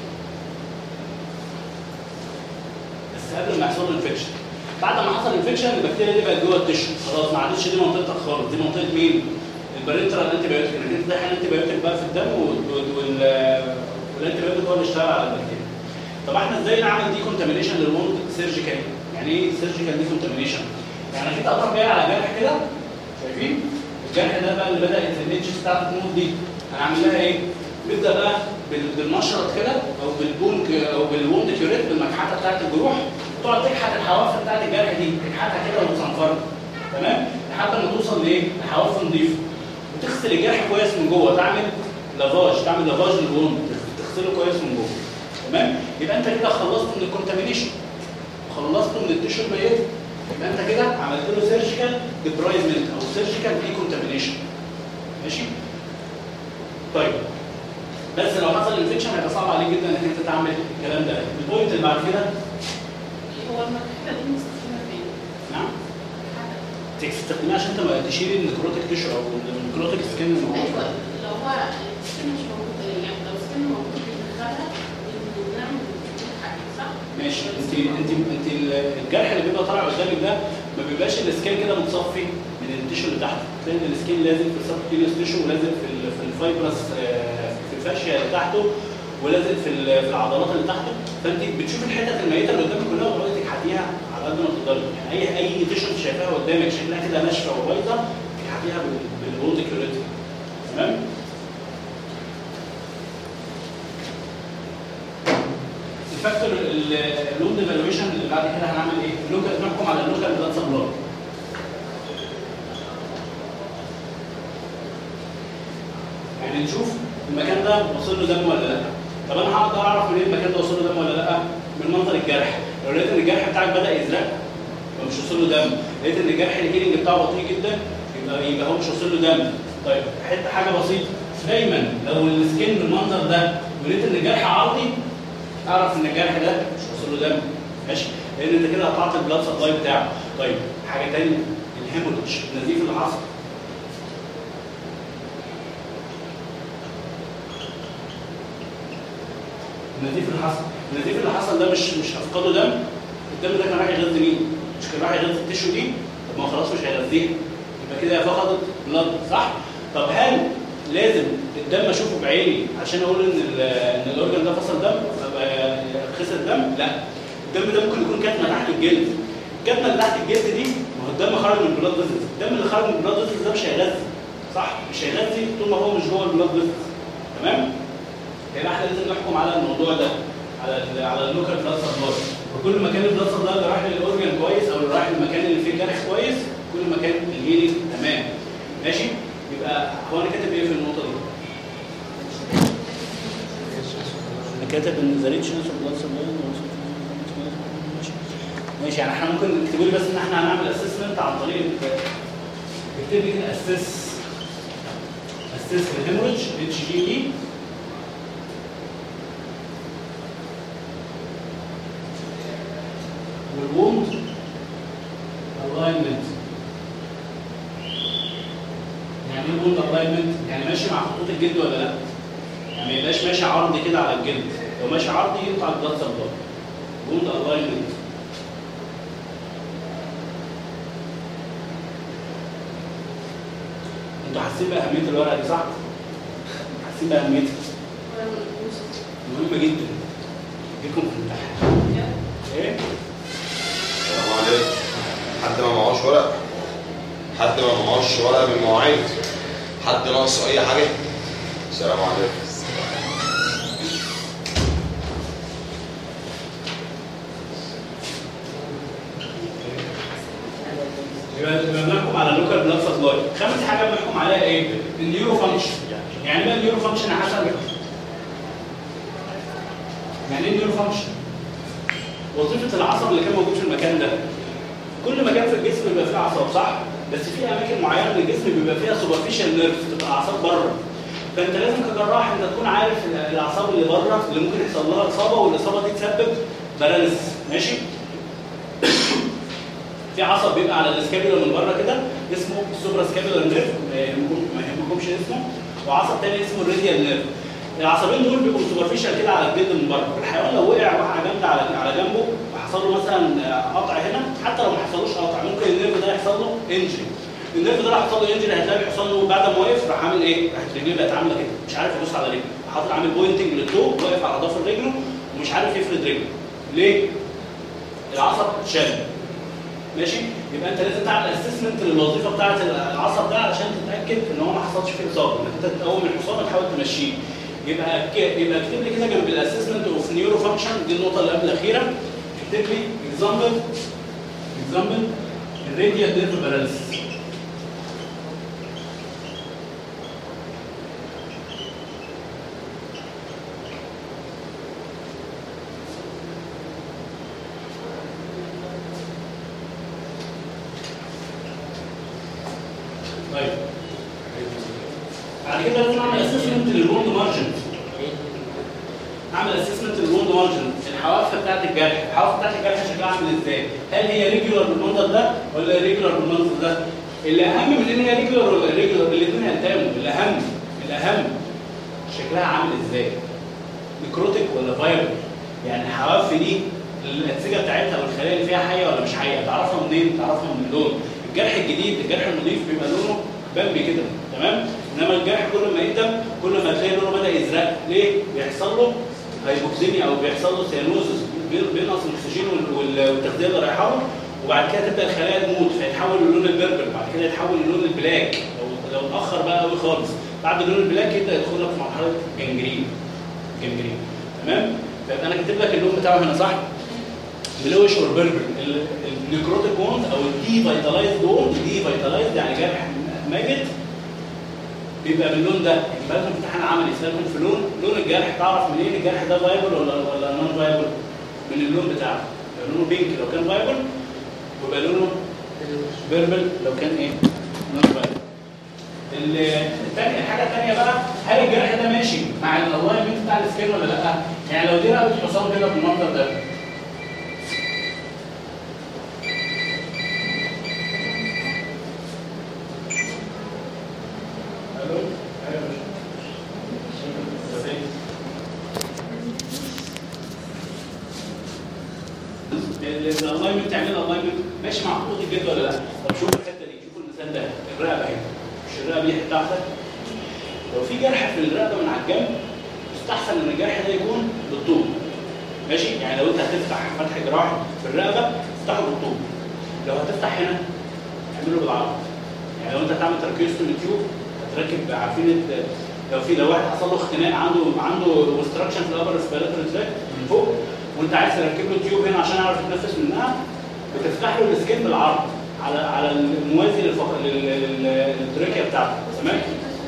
بس قبل ما يحصل له انفكشن بعد ما حصل انفكشن البكتيريا دي بقت جوه التشو خلاص ما عادتش دي منطقتك خالص دي منطقه مين؟ البرينترال انتي بايوتيك انك انت داخل انتي بايوتيك بقى في الدم والانتي بايوتيك هو اللي اشتغل على البكتيريا طب احنا ازاي نعمل دي كونتامينيشن للوند سيرجيكال يعني ايه سيرجيكال دي كونتامينيشن؟ يعني في اطراف جايه على جرح كده شايفين؟ الجرح ده بقى اللي بدات النيتش بتاعت تموت دي هنعمل لها ايه؟ نبدا بقى بال- بالمشرط كده او بالبون ك- او بالوند كيوريت بالمكحته بتاعت الجروح تقعد تكحت الحواف بتاعت الجرح دي تكحتها كده وتصنفرها تمام؟ لحد ما توصل لايه؟ لحواف نظيفه وتغسل الجرح كويس من جوه تعمل لافاج تعمل لافاج للوند تغسله كويس من جوه تمام؟ يبقى انت كده خلصت من الكونتامينيشن خلصت من التيشو الميت يبقى انت كده عملت له سيرجيكال ديبرايزمنت او سيرجيكال ديكونتامينيشن ماشي؟ طيب بس لو حصل انفكشن هيبقى صعب عليك جدا انك انت تعمل الكلام ده البوينت اللي بعد كده هو المكحله دي مستخدمه فين؟ نعم مكحلة. تستخدميها عشان انت ما تشيل النكروتيك تيشو او النكروتيك سكين اللي موجود ايوه لو هو السكن مش موجود يعني لو السكن موجود بندخلها بنعمل حاجه صح؟ ماشي انت انت انت الجرح اللي بيبقى طالع قدامك ده ما بيبقاش السكين كده متصفي من التيشو اللي تحت تلاقي ان السكين لازم في السبكتيريوس تيشو ولازم في ال- في الفايبرس آه، في الفاشيه اللي تحته ولازم في ال- في العضلات اللي تحته فانت بتشوف الحتت الميته اللي قدامك كلها وتقعدي تكحتيها على قد ما تقدري يعني اي اي تيشو انت شايفاها قدامك شكلها كده ناشفه وبايظه تكحتيها بال- بالوند كيوريتي تمام الفاكتور اللود ايفالويشن اللي بعد كده هنعمل ايه؟ اللوكال نحكم على اللوكال بلاد سبلاي يعني نشوف المكان ده وصل له دم ولا لا طب انا هقدر اعرف منين المكان ده وصل له دم ولا لا من منظر الجرح لو لقيت ان الجرح بتاعك بدا يزرق فمش وصل له دم لقيت ان الجرح الهيلينج بتاعه بطيء جدا يبقى يبقى هو مش وصل له دم طيب حته حاجه بسيطه دايما لو السكين بالمنظر ده ولقيت ان الجرح عرضي اعرف ان الجرح ده مش وصل له دم ماشي لان انت كده قطعت البلاد سبلاي بتاعه طيب حاجه ثانيه الهيموريدج النزيف اللي حصل النزيف اللي حصل النزيف اللي حصل ده مش مش افقده دم الدم ده كان رايح يغذي مين؟ مش كان رايح يغذي التشو دي طب ما هو خلاص مش هيغذيها يبقى كده هي فقدت بلاد صح؟ طب هل لازم الدم اشوفه بعيني عشان اقول ان ال- ان الاورجن ده فصل دم فبقى خسر دم؟ لا الدم ده ممكن يكون كتمه تحت الجلد الكتمه اللي تحت الجلد دي ما هو الدم خرج من البلاد فيزلز الدم اللي خرج من البلاد فيزلز ده مش هيغذي صح؟ مش هيغذي طول ما هو مش جوه البلاد فيزلز تمام؟ يبقى احنا لازم نحكم على الموضوع ده على ال على اللوكال بلاد سبلاي وكل ما كان البلاد سبلاي اللي رايح للاورجن كويس او اللي رايح للمكان اللي فيه الجرح كويس كل ما كان الهيلينج تمام ماشي يبقى هو انا كاتب ايه في النقطه دي؟ انا كاتب ان ذا ريتشنس اوف بلاد سبلاي ماشي ماشي يعني احنا ممكن تكتبوا لي بس ان احنا هنعمل اسسمنت عن طريق اكتب لي كده اسس اسس الهيموريدج اتش جي اي والوند الاينمنت يعني ايه وند الاينمنت؟ يعني ماشي مع خطوط الجلد ولا لا؟ يعني ما يبقاش ماشي عرضي كده على الجلد لو ماشي عرضي يقطع البلاد سبلاي وند الاينمنت انتوا حاسين باهميه الورقه دي صح؟ حاسين باهميتها مهمه جدا جيكم في الامتحان ايه؟ السلام عليكم حد ما معهوش ورق حد ما معهوش ورقه من المواعيد حد ناقص اي حاجه السلام عليكم يبقى يبقى بنحكم على اللوكال بلاد سبلاي خامس حاجه بنحكم عليها ايه النيورو فانكشن يعني بقى النيورو فانكشن حسب يعني ايه النيورو فانكشن وظيفه العصب اللي كان موجود في المكان ده كل مكان في الجسم بيبقى فيه اعصاب صح بس في اماكن معينه من الجسم بيبقى فيها سوبرفيشال نيرف بتبقى اعصاب بره فانت لازم كجراح انت تكون عارف ال- الاعصاب اللي بره اللي ممكن يحصل لها اصابه والاصابه دي تسبب باراليسيس ماشي في عصب بيبقى على السكابيولا من بره كده اسمه السوبرا سكابيولا نيرف ما يهمكم- ما يهمكمش اسمه وعصب تاني اسمه الراديال نيرف العصبين دول بيبقوا سوبرفيشال كده على الجلد من بره الحيوان لو وقع وقعه جامده على على جنبه وحصل له مثلا قطع هنا حتى لو ما حصلوش قطع ممكن النيرف ده يحصل له انجري النيرف ده راح يحصل له انجري هتلاقي الحصان له بعد ما وقف راح عامل ايه؟ راحت رجليه بقت عامله كده مش عارف يبص على رجله حاطط عامل بوينتنج للتو واقف على ضفر رجله ومش عارف يفرد رجله ليه؟ العصب شال ماشي يبقى انت لازم تعمل اسسمنت للوظيفه بتاعه العصب ده علشان تتاكد ان هو ما حصلش فيه اصابه انك انت تقوم الحصان وتحاول تمشيه يبقى ك- يبقى اكتب لي كده جنب الاسسمنت اوف نيورو فانكشن دي النقطه اللي قبل الاخيره اكتب لي اكزامبل اكزامبل الراديال نيرف باراليسيس طيب بعد كده لازم اعمل اسسمنت للوند مارجن اعمل اسسمنت للوند مارجن الحواف بتاعت الجرح الحواف بتاعت الجرح شكلها عامل ازاي هل هي ريجولار بالمنظر ده ولا ريجولار بالمنظر ده اللي اهم من ان هي ريجولار ولا ريجولار الاثنين هيلتئموا الاهم الاهم شكلها عامل ازاي نكروتيك ولا فايبر يعني الحواف دي الانسجه بتاعتها والخلايا اللي فيها حيه ولا مش حيه تعرفها منين تعرفها من اللون الجرح الجديد الجرح النظيف بيبقى لونه بامبي كده تمام انما الجرح كل ما يقدم كل ما تلاقي لونه بدا يزرق ليه بيحصل له هايبوكسيميا او بيحصل له سيانوزس بين- بينقص الاكسجين وال- وال- والتغذيه اللي رايحه له وبعد كده تبدا الخلايا تموت فيتحول للون البربر بعد كده يتحول للون البلاك لو لو اتاخر بقى قوي خالص بعد اللون البلاك يبدا يدخل لك في مرحله جنجرين جنجرين تمام فيبقى انا كاتب لك اللون بتاعه هنا صح بلوش اور بيربل النيكروتيك ووند او الدي فيتالايزد ووند دي فيتالايزد يعني جرح ميت بيبقى باللون ده يبقى لكم امتحان عملي يسالكم في لون لون الجرح تعرف منين الجرح ده فايبل ولا ولا نون فايبل من اللون بتاعه لو لونه بينك لو كان فايبل ويبقى لونه بيربل لو كان ايه نون فايبل الثانية الحاجة الثانية بقى هل الجرح ده ماشي مع الالاينمنت بتاع السكين ولا لا؟ يعني لو دي رقبة حصان كده بالمنظر ده الو ايوه يا باشا الالاينمنت تعمل الالاينمنت ماشي مع خطوط الجد ولا لا؟ طب شوف الحته دي شوف المثال ده الرقبه اهي مش الرقبه دي حته واحده لو في جرح في الرقبه من على الجنب يستحسن ان الجرح ده يكون بالطول ماشي يعني لو انت هتفتح فتح جراحي في الرقبه افتحه بالطول لو هتفتح هنا اعمله بالعرض يعني لو انت هتعمل تركيزتومي تيوب هتركب عارفين الت- لو في لو واحد حصل له اختناق عنده عنده اوبستراكشن في الابر ريسبيراتوري تراك من فوق وانت عايز تركب له تيوب هنا عشان يعرف يتنفس منها بتفتح له السكين بالعرض على على الموازي للفق... لل- لل- للتراكيه بتاعته تمام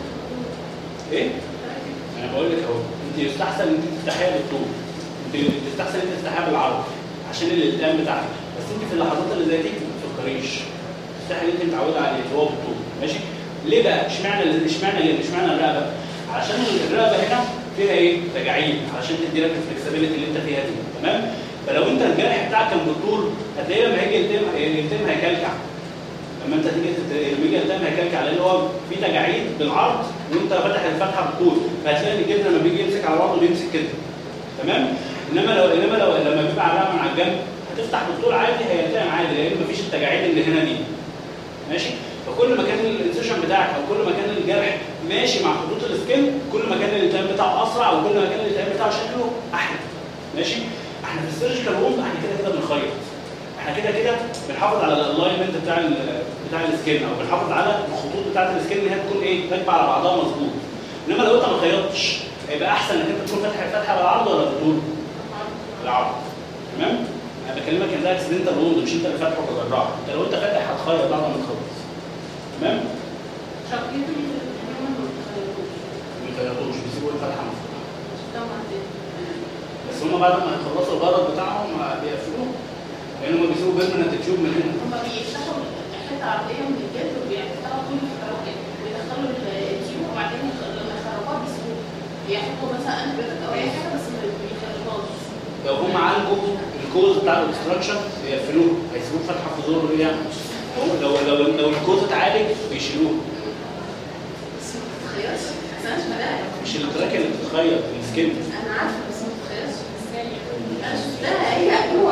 ايه؟ انا بقول لك اهو انت يستحسن ان انت تفتحيها بالطول انت يستحسن ان انت تفتحيها بالعرض عشان الالتئام بتاعك بس انت في اللحظات اللي زي دي ما تفكريش تفتحي اللي انت متعوده عليه اللي هو بالطول ماشي ليه بقى اشمعنى اشمعنى ليه اشمعنى الرقبه عشان الرقبه هنا فيها ايه تجاعيد عشان تدي لك الفلكسبيليتي اللي انت فيها دي تمام فلو انت الجرح بتاعك كان بالطول هتلاقيه لما هيجي يلتئم يلتئم هيكلكع لما انت تيجي تت- لما يجي يلتئم هيكلكع لان هو في تجاعيد بالعرض وانت فاتح الفتحه بالطول فهتلاقي ان الجلد لما بيجي يمسك على بعضه بيمسك كده تمام انما لو انما لو لما بيبقى عليها من على الجنب هتفتح بالطول عادي هيلتئم عادي لان مفيش التجاعيد اللي هنا دي ماشي فكل ما كان الانسيشن بتاعك او كل ما كان الجرح ماشي مع خطوط السكن كل ما كان الالتئام بتاعه اسرع وكل ما كان الالتئام بتاعه شكله احلى ماشي احنا في السيرجيكال ووند احنا كده كده بنخيط احنا كده كده بنحافظ على الالاينمنت بتاع ال بتاع السكن او بنحافظ على الخطوط بتاعه السكن ان هي تكون ايه راكبه على بعضها مظبوط انما لو انت ما خيطتش هيبقى احسن انك انت تكون فاتح الفتحه بالعرض ولا بالطول؟ بالعرض تمام؟ انا بكلمك ان ده اكسيدنتال ووند مش انت اللي فاتحه كجراح انت لو انت فاتح هتخيط بعد ما تخلص تمام؟ شقيته من الخيوط ما يخيطوش بيسيبوا الفتحه مفتوحه طبعا بس هم بعد ما يخلصوا الغرض بتاعهم بيقفلوها بيرمننت تيوب من هنا هما بيفتحوا الحته العرضيه من الجلد وبيفتحوا طول الفراغ كده ويدخلوا التيوب وبعدين يخ- لما يخرجوها بيسيبوها بيحطوا مثلا انتبيوتيك او اي حاجه بس ما بيخرجوهاش لو هم عالجوا الكوز بتاع الاوبستراكشن بيقفلوه هيسيبوه فتحه في زور ايه يعني لو لو لو الكوز اتعالج بيشيلوه بس ما تتخيلش بس انا مش ملاعب مش التراك اللي بتتخيط السكين انا عارفه بس ما تتخيلش انا شفتها هي هو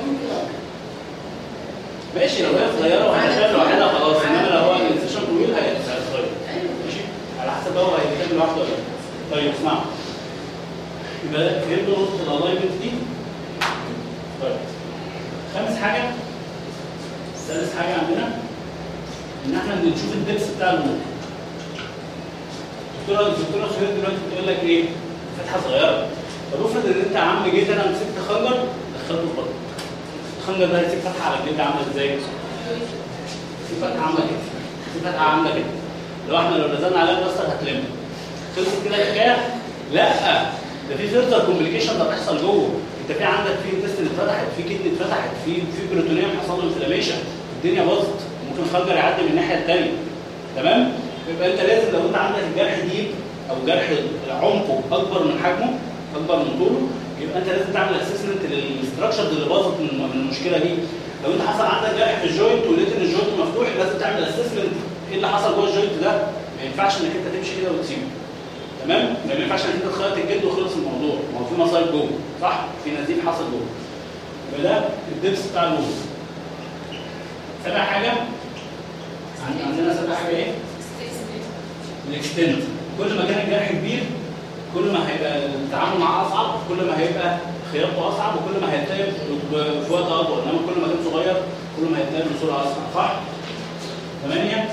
ماشي لو هي صغيره وهتشتغل لوحدها خلاص انما لو هو الانسيشن طويل هي- هيتغير ايوه ماشي على حسب هو هيتكلم لوحده ولا لا طيب اسمعوا يبقى فهمتوا نقطه الالاينمنت دي طيب خامس حاجه سادس حاجه عندنا ان احنا بنشوف الدبس بتاع الموت الدكتوره الدكتوره خالد دلوقتي بتقول لك ايه فتحه صغيره طب افرض ان انت يا عم جيت انا مسكت خنجر دخلته في بطنك الخنجر ده هيسيب فتحه على الجلد عامله ازاي؟ في فتحه عامله كده في فتحه عامله كده لو احنا لو نزلنا عليها البلاستر هتلم خلصت كده الحكايه؟ لا ده في فيرتر كومبليكيشن ده بيحصل جوه انت في عندك في انتستين اتفتحت في كدني اتفتحت في في بروتونيوم حصل له انفلاميشن الدنيا باظت ممكن الخنجر يعدي من الناحيه الثانيه تمام؟ يبقى انت لازم لو انت عندك الجرح ديب او جرح عمقه اكبر من حجمه اكبر من طوله يبقى انت لازم تعمل اسسمنت للستراكشرز اللي باظت من من المشكله دي لو انت حصل عندك جرح في الجوينت ولقيت ان الجوينت مفتوح لازم تعمل اسسمنت ايه اللي حصل جوه الجوينت ده ما ينفعش انك انت تمشي كده وتسيبه تمام ما ينفعش انك انت تخيط الجلد وخلص الموضوع ما هو في مصايب جوه صح في نزيف حصل جوه يبقى ده الدبس بتاع الموز سابع حاجه عن- عندنا سابع حاجه ايه الاكستنت كل ما كان الجرح كبير كل ما هيبقى التعامل معاه اصعب كل ما هيبقى خياطته اصعب وكل ما هيتلعب في وقت اطول انما كل ما كان صغير كل ما هيتلعب بسرعه اسرع صح؟ ثمانيه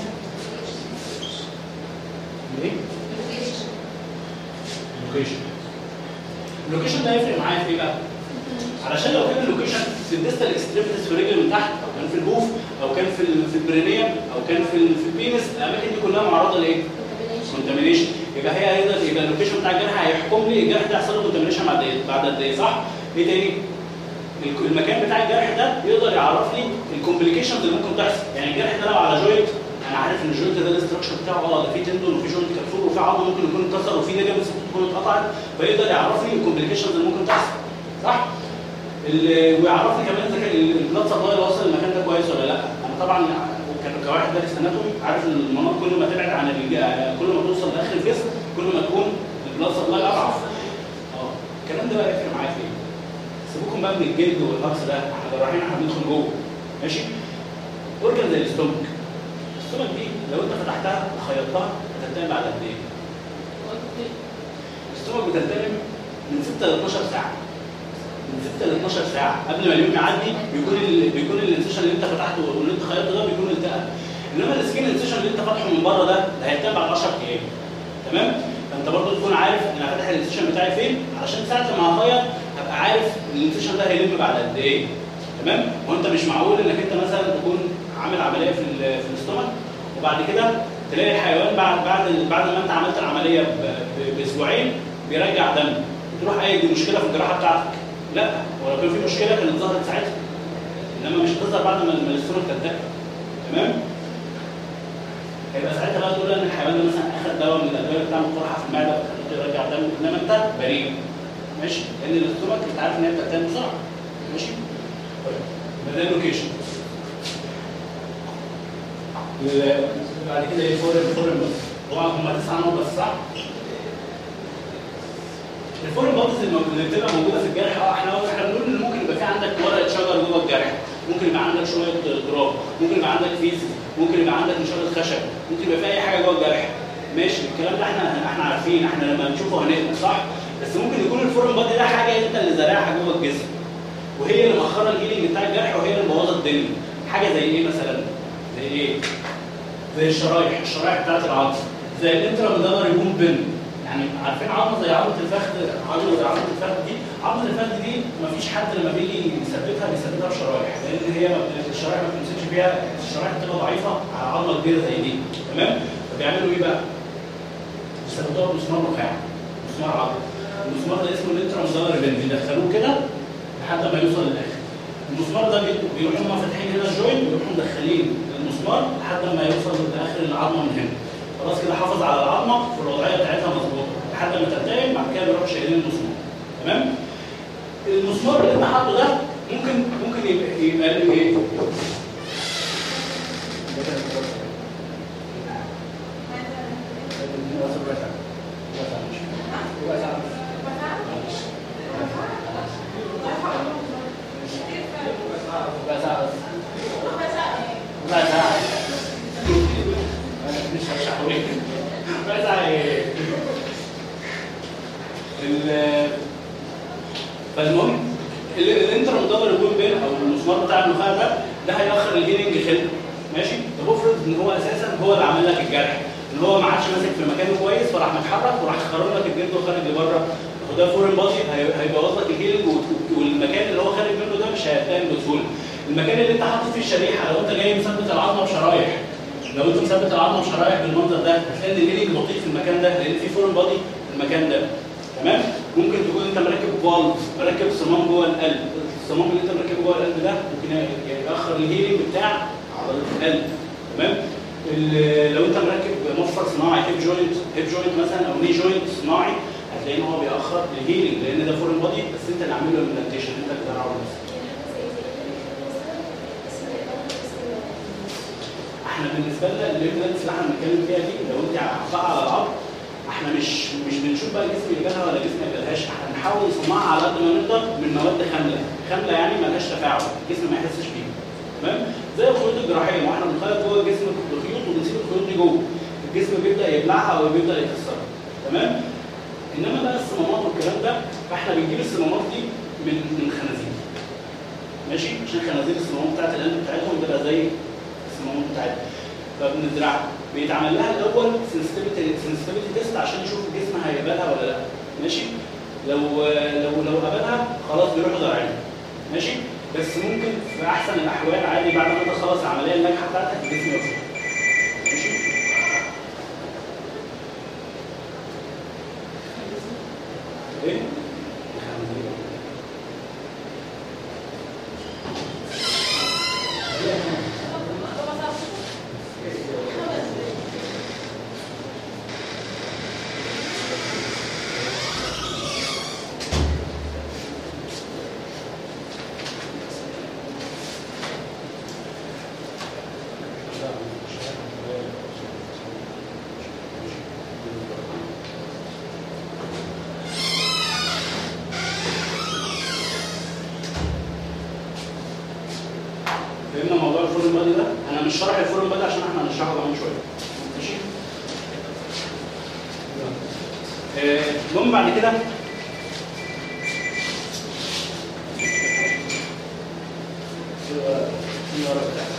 ايه؟ اللوكيشن اللوكيشن ده هيفرق معايا في ايه بقى؟ علشان لو كان اللوكيشن في الديستال اكستريمتيز في رجل من تحت او كان في البوف او كان في ال- في البرينيوم او كان في ال- في البينس الاماكن دي كلها معرضه لايه؟ كونتامينيشن يبقى هي هيقدر يبقى اللوكيشن بتاع الجرح هيحكم لي الجرح ده هيحصل له كونتامينيشن بعد ايه؟ بعد قد ايه صح؟ ايه تاني؟ الك- المكان بتاع الجرح ده يقدر يعرف لي الكومبليكيشنز اللي ممكن تحصل يعني الجرح ده لو على جوينت انا عارف ان الجوينت ده الاستراكشر بتاعه اه ده في تندون وفي جوينت كبسول وفي عظم ممكن يكون اتكسر وفي ليجمنتس ممكن تكون اتقطعت فيقدر يعرف لي الكومبليكيشنز اللي ممكن تحصل صح؟ ال- ويعرف لي كمان اذا كان البلاد سبلاي اللي واصل المكان ده كويس ولا لا انا طبعا ك- كواحد دارس اناتومي عارف ان المناطق كل ما تبعد عن الج- كل ما توصل لاخر الجسم كل ما تكون البلاد سبلاي اضعف اه الكلام ده بقى يفرق معايا في ايه؟ سيبوكم بقى من الجلد والهرس ده احنا جراحين احنا بندخل جوه ماشي اورجن زي الاستومك الاستومك دي لو انت فتحتها وخيطتها هتنتهي بعد قد ايه؟ الاستومك بتنتهي من 6 ل 12 ساعه من 6 ل 12 ساعه قبل ما اليوم يعدي بيكون ال... بيكون الانسيشن اللي انت فتحته واللي انت خيطته ده بيكون التهى انما السكين انسيشن اللي انت فاتحه من بره ده ده هينتهي بعد 10 ايام تمام فانت برضو تكون عارف انا فاتح الانسيشن بتاعي فين علشان ساعه لما هخيط هبقى عارف الانسيشن ده هيلم بعد قد ايه تمام وانت مش معقول انك انت مثلا تكون عامل عمليه في ال... في الاستومك وبعد كده تلاقي الحيوان بعد بعد بعد ما انت عملت العمليه ب... ب... باسبوعين بيرجع دم تروح اي دي مشكله في الجراحه بتاعتك لا ولو كان في مشكله كانت ظهرت ساعتها انما مش هتظهر بعد ما ما الاستومك تنتهي تمام هيبقى ساعتها بقى تقول ان الحيوان ده مثلا اخذ دواء من الادويه اللي بتعمل قرحه في المعده فخلته يرجع دم انما انت بريء ماشي لان الاستومك انت عارف ان هي بتنتهي بسرعه ماشي طيب يبقى ده اللوكيشن ال- بعد كده ايه فورن فورن بس هو هم تسع نقط بس صح؟ الفورن بودز اللي بتبقى موجوده في الجرح اه احنا احنا بنقول ان ممكن يبقى في عندك ورقه شجر جوه الجرح ممكن يبقى عندك شويه تراب ممكن يبقى عندك فيزيك ممكن يبقى عندك نشاره خشب ممكن يبقى في اي حاجه جوه الجرح ماشي الكلام ده احنا احنا عارفين احنا لما نشوفه هنفهم صح بس ممكن يكون الفورن بودي ده حاجه انت اللي زارعها جوه الجسم وهي اللي مأخره الهيلينج بتاع الجرح وهي اللي مبوظه الدنيا حاجه زي ايه مثلا زي ايه زي الشرايح الشرايح بتاعت العظم زي الانترا مدبر يكون بن يعني عارفين عظمه زي عظمه الفخذ عظمه زي عظمه الفخذ دي عظمه الفخذ دي مفيش حد لما بيجي يثبتها بيثبتها بشرايح لان هي ما بت- الشرايح ما بتمسكش فيها الشرايح بتبقى ضعيفه على عظمه كبيره زي دي تمام فبيعملوا ايه بقى؟ بيثبتوها بمسمار رفيع مسمار عظم المسمار ده اسمه الانترا مدبر بن بيدخلوه كده لحد ما يوصل للاخر المس- المسمار ده بي- بيروحوا هم فاتحين هنا الجوينت ويروحوا مدخلين المسمار لحد ما يوصل لاخر العظمه من هنا خلاص كده حافظ على العظمه في الوضعيه بتاعتها مظبوطه لحد ما تنتهي بعد كده بيروحوا شايلين المسمار تمام المسمار اللي انت حاطه ده ممكن ممكن يبقى يبقى له ايه؟ ربع ساعة بس ربع ساعة مش هشرحه لك ربع ساعة ايه؟ ال- فالمهم ال- الانتر مدبر يكون بين او المسمار بتاع النخاع ده ده هيأخر الهيلينج خلق ماشي طب افرض ان هو اساسا هو اللي عمل لك الجرح ان هو ما عادش ماسك في مكانه كويس فراح متحرك وراح خرج لك الجلد وخارج لبره وده فورين بادي هي- هيبوظ لك الهيلينج وت- والمكان اللي هو خارج منه ده مش هيتقل بسهوله المكان اللي انت حاطط فيه الشريحه لو انت جاي مثبت العظمه بشرايح لو انت مثبت العظمه بشرايح بالمنظر ده هتلاقي ان الهيلينج بطيء في المكان ده لان في فورين بادي في المكان ده تمام ممكن تكون انت مركب فالف مركب صمام جوه القلب الصمام اللي انت مركبه جوه القلب ده ممكن ياخر الهيلينج بتاع عضله القلب تمام ال- لو انت مركب مفصل صناعي هيب جوينت هيب جوينت مثلا او ني جوينت صناعي هتلاقي ان هو بيأخر الهيلينج لان ده فورين بادي بس انت اللي عامل له امبلانتيشن انت اللي بتزرعه بنفسك احنا بالنسبه لنا الامبلانتس اللي احنا بنتكلم فيها دي لو انت حطها على العظم احنا مش مش بنشوف بقى الجسم اللي جالها ولا الجسم ما جالهاش احنا بنحاول نصنعها على قد ما نقدر من مواد خامله خامله يعني مالهاش تفاعل الجسم ما يحسش بيها تمام زي الخيوط الجراحيه ما احنا بنخيط جوه الجسم بخيوط ونسيب الخيوط دي جوه الجسم بيبدا يبلعها او بيبدا يكسرها تمام انما بقى الصمامات والكلام ده فاحنا بنجيب الصمامات دي من من خنازير ماشي عشان خنازير الصمامات بتاعت القلب بتاعتهم بتبقى زي الصمامات بتاعتنا فبنزرعها بيتعمل لها الاول سنسيتيفيتي سنسيتيفيتي تيست عشان يشوف الجسم هيقبلها ولا لا ماشي لو لو لو قبلها خلاص بيروحوا زارعينها ماشي بس ممكن في احسن الاحوال عادي بعد ما انت تخلص العمليه الناجحه بتاعتك الجسم يوصل ماشي ايه فهمنا موضوع الفورم بادي ده انا مش شارح الفورم بادي عشان احنا هنشرحه كمان شويه ماشي آه، المهم بعد كده في ورقة- في ورقة بتاعتي.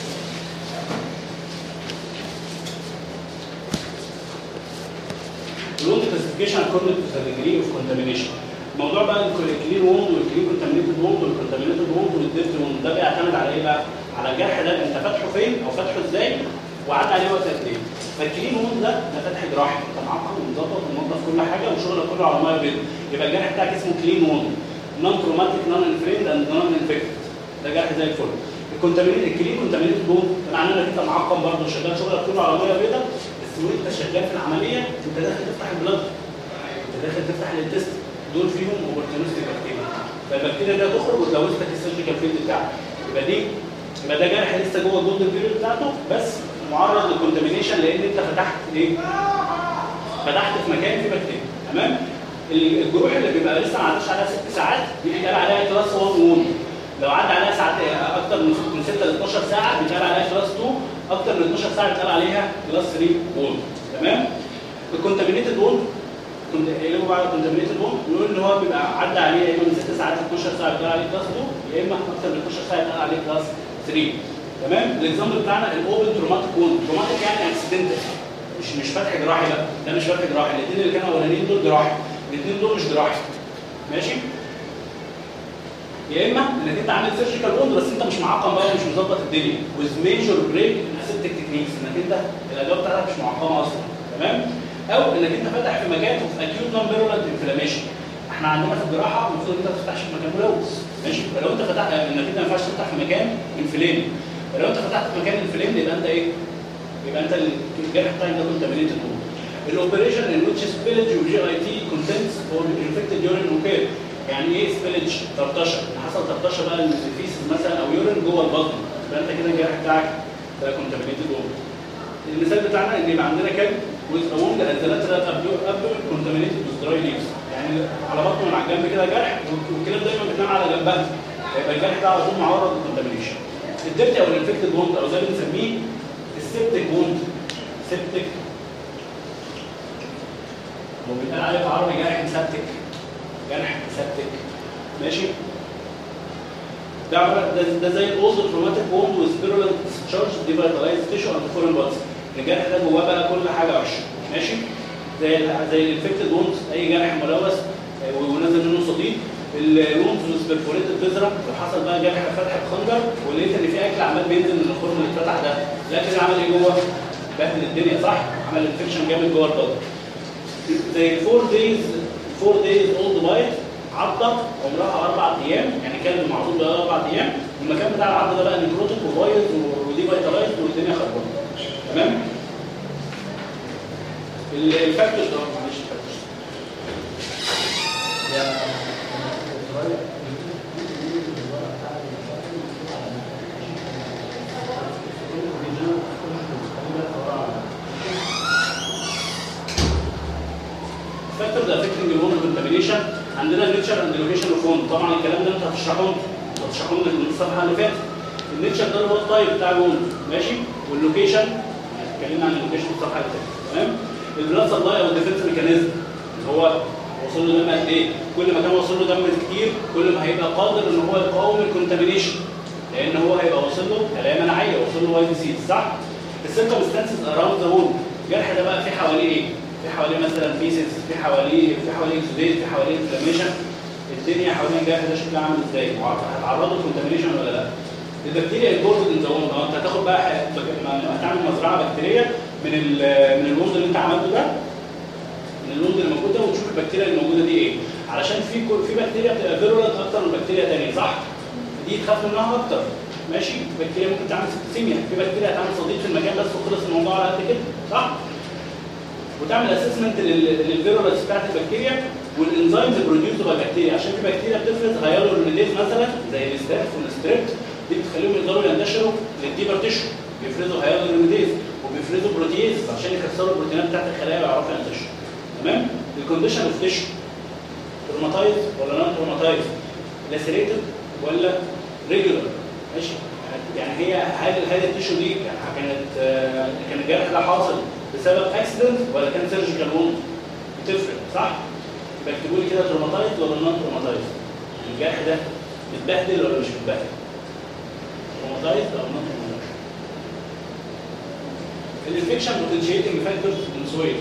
الوند كلاسيفيكيشن اكوردنج تو ذا ديجري اوف كونتامينيشن موضوع بقى الكلين ووند والكلين كونتامينيتد ووند والكونتامينيتد ووند والديرت ووند ده بيعتمد على ايه بقى؟ على الجرح ده انت فاتحه فين او فاتحه ازاي وعدى عليه وقت قد ايه؟ فالكلين ووند ده ده فتح جراحي انت معقم ومظبط ومنظف كل حاجه وشغلك كله على ميه بيضاء يبقى الجرح بتاعك اسمه كلين ووند نون كروماتيك نون انفريند اند نون انفكتد ده جرح زي الفل الكونتامينيت الكلين كونتامينيتد ووند ده معناه انك انت معقم برضه شغال شغلك كله على ميه بيضاء بس وانت شغال في العمليه انت داخل تفتح البلاد انت داخل تفتح الانتست دول فيهم اوبورتونستيك بكتيريا فالبكتيريا دي هتخرج وتلوث لك السيرجيكال فيلد بتاعك يبقى دي يبقى ده جرح لسه جوه الجولدن بيريود بتاعته بس معرض للكونتامينيشن لان انت فتحت ايه؟ فتحت في مكان فيه بكتيريا تمام؟ ال- الجروح اللي بيبقى لسه ما عداش عليها ست ساعات بيتقال عليها كلاس 1 وون لو عدى عليها ساعات اكتر من من 6 ل 12 ساعه بيتقال عليها كلاس 2 اكتر من 12 ساعه بيتقال عليها كلاس 3 وون تمام؟ الكونتامينيتد وون كنت قايله بعد كونتامينيتد وون بيقول ان هو بيبقى عدى عليه يا اما من 6 ساعات ل 12 ساعه بيتقال عليه كلاس 2 يا اما اكتر من 12 ساعه بيتقال عليه كلاس 3 تمام الاكزامبل بتاعنا الاوبن تروماتيك وون تروماتيك يعني اكسيدنتال مش مش فتح جراحي لا ده مش فتح جراحي الاثنين اللي كانوا اولانيين دول جراحي الاثنين دول مش جراحي ماشي يا اما انك انت عامل سيرجيكال ووند بس انت مش معقم بقى ومش مظبط الدنيا وذ ميجور بريك ان اسيبتك تكنيكس انك انت الادوات بتاعتك مش معقمه اصلا تمام او انك انت فاتح في مكان في اكيوت نون فيرولنت انفلاميشن احنا عندنا في الجراحه المفروض انت ما تفتحش في مكان ملوث ماشي فلو انت فتحت انك انت ما ينفعش تفتح في مكان انفلام فلو انت فتحت في مكان انفلام يبقى انت ايه؟ يبقى انت الجرح بتاعك ده كونتامينيتد الاوبريشن ان which spillage of GIT contents or infected urine occur يعني ايه spillage طرطشه ان حصل طرطشه بقى الفيسز مثلا او يورين جوه البطن يبقى انت كده الجرح بتاعك ده كونتامينيتد المثال بتاعنا ان يبقى عندنا كلب with a wound at the lateral abdo- abdomen contaminated with dry leaves يعني على بطنه من على الجنب كده جرح والكلاب دايما بتنام على جنبها يبقى الجرح ده على طول معرض للكونتامينيشن الدبت او الانفكتد ووند او زي ما بنسميه السبتك ووند سبتك هو بيتقال عليه بالعربي جرح مسبتك جرح مسبتك ماشي ده عبارة- ده, ده زي الاولد تروماتيك ووند وسبيرولنت ديسشارج ديفيتالايز تيشو اند فورين بادز الجرح ده جواه بقى كل حاجه وحشه ماشي زي ال- زي الانفكتد ووند اي جرح ملوث آه، ونزل منه صديد الووندز والسبرفوريتد بذره لو حصل بقى جرح فتح بخنجر ولقيت ان في اكل عمال بينزل من الخرم اللي اتفتح ده الاكل ده عمل ايه جوه؟ بهدل الدنيا صح؟ عمل انفكشن جامد جوه البطن زي الفور دايز فور دايز اولد وايت عضه عمرها اربع ايام يعني كلب معروض بقى اربع ايام والمكان بتاع العضه ده بقى نيكروتيك وبايظ ودي فيتالايز والدنيا خربانه تمام؟ ال- الفاكتورز اه معلش الفاكتورز فاكتورز افكتنج الوند كونتامينيشن عندنا النيتشر اند لوكيشن اوف وند طبعا الكلام ده انت هتشرحه لنا هتشرحه لنا من الصفحه اللي فاتت النيتشر ده اللي هو التايب بتاع الوند ماشي واللوكيشن اتكلمنا عن اللوكيشن في الصفحه اللي فاتت تمام البلاد سبلاي او الديفنس ميكانيزم اللي هو وصل له دم قد ايه كل ما كان وصل له دم كتير كل ما هيبقى قادر ان هو يقاوم الكونتامينيشن لان هو هيبقى واصل له خلايا مناعيه واصل له واي دي صح السيركمستانسز اراوند ذا ووند الجرح ده بقى في حواليه ايه في حواليه مثلا فيسز في حواليه في حواليه اكسوديت في حواليه انفلاميشن الدنيا حوالين الجرح ده شكلها عامل ازاي هتعرضه للكونتامينيشن ولا لا البكتيريا الجورد ان ذا ووند اه انت هتاخد بقى ح- بك- ما- ما هتعمل مزرعه بكتيريه من ال من الوند اللي انت عملته ده من الوند اللي موجود ده وتشوف البكتيريا اللي موجوده دي ايه علشان في كل- في بكتيريا بتبقى فيرولنت اكتر من بكتيريا ثانيه صح دي تخاف منها اكتر ماشي بكتيريا ممكن تعمل سيبتيميا في بكتيريا هتعمل صديد في المكان بس وخلص الموضوع على قد كده صح وتعمل اسسمنت للفيرولنس بتاعت البكتيريا والانزيمز بروديوس باي بكتيريا عشان في بكتيريا بتفرز هيالورونيديز مثلا زي الستاف والستريبت دي بتخليهم يقدروا ينتشروا للديبر تيشو بيفرزوا هيالورونيديز وبيفرزوا بروتيز عشان يكسروا البروتينات بتاعت الخلايا ويعرفوا ينتشروا تمام الكونديشن اوف تيشو تروماتايز ولا نون تروماتايز لاسيريتد ولا ريجولار ماشي يعني هي هل هل التيشو دي كانت آه، كان الجرح ده حاصل بسبب اكسيدنت ولا كان سيرجيكال ووند بتفرق صح يبقى اكتبوا لي كده تروماتايز ولا نون تروماتايز الجرح ده متبهدل ولا مش متبهدل تروماتايز او نون تروماتايز الانفكشن بوتنشيتنج فاكتورز ان سويل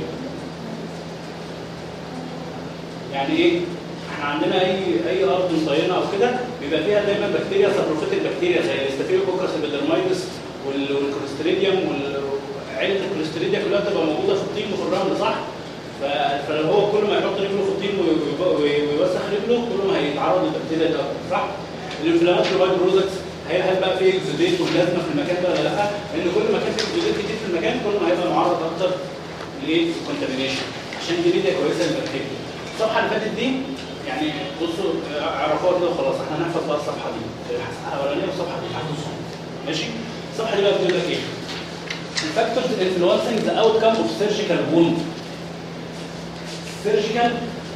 يعني ايه احنا عندنا اي اي ارض مطينه او كده بيبقى فيها دايما بكتيريا سابروفيتك بكتيريا زي الاستافيلوكوكس ابيدرمايتس وال- والكوليستريديوم وعيله الكوليستريديا كلها بتبقى موجوده في الطين وفي الرمل صح؟ ف- فلو هو كل ما يحط رجله في الطين وي- وي- وي- ويوسخ رجله كل ما هيتعرض للبكتيريا دي اكتر صح؟ الانفلاماتوري باي بروزكتس هل هل بقى في اكزوديت وبلازما في المكان ده ولا لا؟ لان كل ما كان في اكزوديت كتير في المكان كل ما هيبقى معرض اكتر للكونتامينيشن عشان دي ميديا كويسه للبكتيريا. الصفحه اللي فاتت دي يعني بصوا اعرفوها كده وخلاص احنا هنحفظ بقى الصفحه دي الصفحه الاولانيه والصفحه دي هتوصل ماشي؟ الصفحه دي بقى بتقول لك ايه؟ الفاكتورز influencing the outcome of surgical wound surgical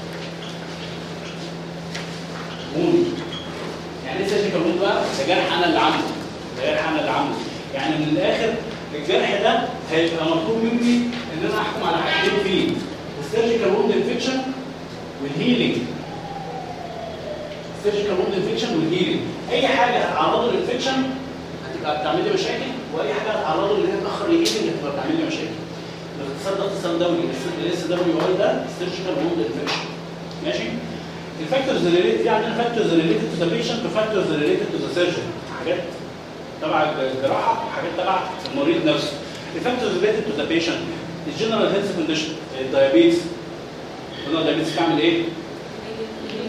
wound يعني ايه surgical wound بقى؟ ده جرح انا اللي عامله ده جرح انا اللي عامله يعني من الاخر الجرح ده هيبقى مطلوب مني ان انا احكم على حاجتين فيه السيرجيكال ووند انفكشن والهيلينج السيرجيكال ووند انفكشن والهيلينج اي حاجه هتعرضه للانفكشن هتبقى بتعمل لي مشاكل واي حاجه هتعرضه ان هي تاخر الهيلينج هتبقى بتعمل لي مشاكل باختصار ده اختصار دولي الاس دبليو اي ده سيرجيكال ووند انفكشن ماشي الفاكتورز اللي في عندنا فاكتورز ريليتد تو ذا بيشنت وفاكتورز ريليتد تو ذا سيرجن حاجات تبع الجراحه وحاجات تبع المريض نفسه الفاكتورز ريليتد تو ذا بيشنت الجنرال هيلث كونديشن الدايابيتس قلنا الدايابيتس بيعمل ايه؟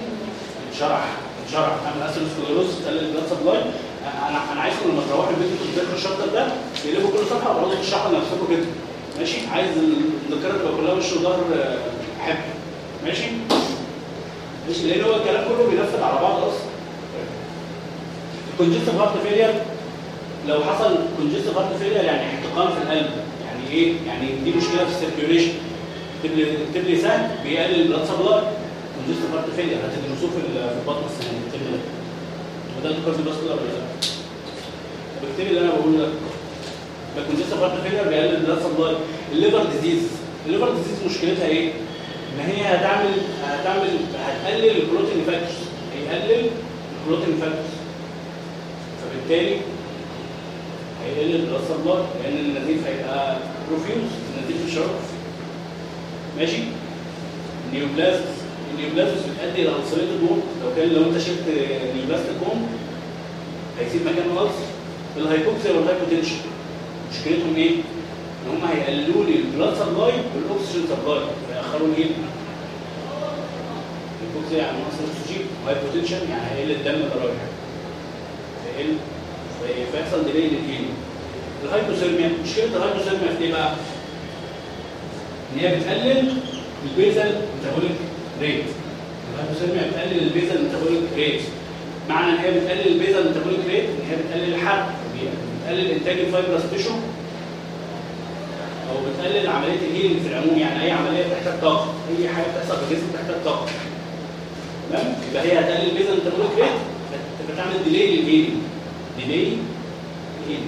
شرح شرح اعمل اثيروسكليروز تقلل البلاد سبلاي انا انا عايزكم لما تروحوا البيت انتوا تذاكروا الشابتر ده تقلبوا كل صفحه وتقعدوا تشرحوا لنفسكم كده ماشي عايز الذاكره تبقى كلها وش وظهر آه، حب ماشي ماشي لان هو الكلام كله بينفذ على بعض اصلا الكونجستيف هارت فيلير لو حصل كونجستيف هارت فيلير يعني احتقان في القلب يعني ايه يعني دي مشكله في السيركيوليشن تبلي سهل بيقلل البلاد سبلاي كونجستيف هارت فيلير هتدرسوه في ال- في البطن السنه دي الترم ده وده الكارديو فاسكولار ولا لا طب اكتبي اللي انا بقوله ده ده كونجستيف هارت فيلير بيقلل البلاد سبلاي الليفر ديزيز الليفر ديزيز مشكلتها ايه؟ ان هي هتعمل هتعمل هتقلل البروتين فاكتورز هيقلل البروتين فاكتورز فبالتالي هيقل البلاد سبلاي لان النزيف هيبقى بروفيوز النزيف مش هيقف ماشي النيوبلازم النيوبلازم بتؤدي الى السريت بوم لو كان لو انت شلت نيوبلاستيك بوم هيسيب مكانه ألسر الهايبوكسيا والهايبوتنشن مشكلتهم ايه؟ ان هم هيقللوا لي البلاد سبلاي والاكسجين سبلاي فيأخروا ايه؟ الهايبوكسيا يعني نقص الاكسجين وهايبوتنشن يعني هيقل الدم اللي رايح هيقل في- فيحصل ديلي للهيلينج الهايبوثيرميا مشكله الهايبوثيرميا في ايه بقى؟ ان هي بتقلل البيزل ميتابوليك ريت الهايبوثيرميا بتقلل البيزل ميتابوليك ريت معنى ان هي بتقلل البيزل ميتابوليك ريت ان هي بتقلل الحرق بتقلل انتاج الفايبرس تيشو او بتقلل عمليه الهيلينج في العموم يعني اي عمليه بتحتاج طاقه اي حاجه بتحصل في الجسم بتحتاج طاقه تمام يبقى هي هتقلل البيزل ميتابوليك ريت بتعمل ديلي للهيلينج ديلي للهيلينج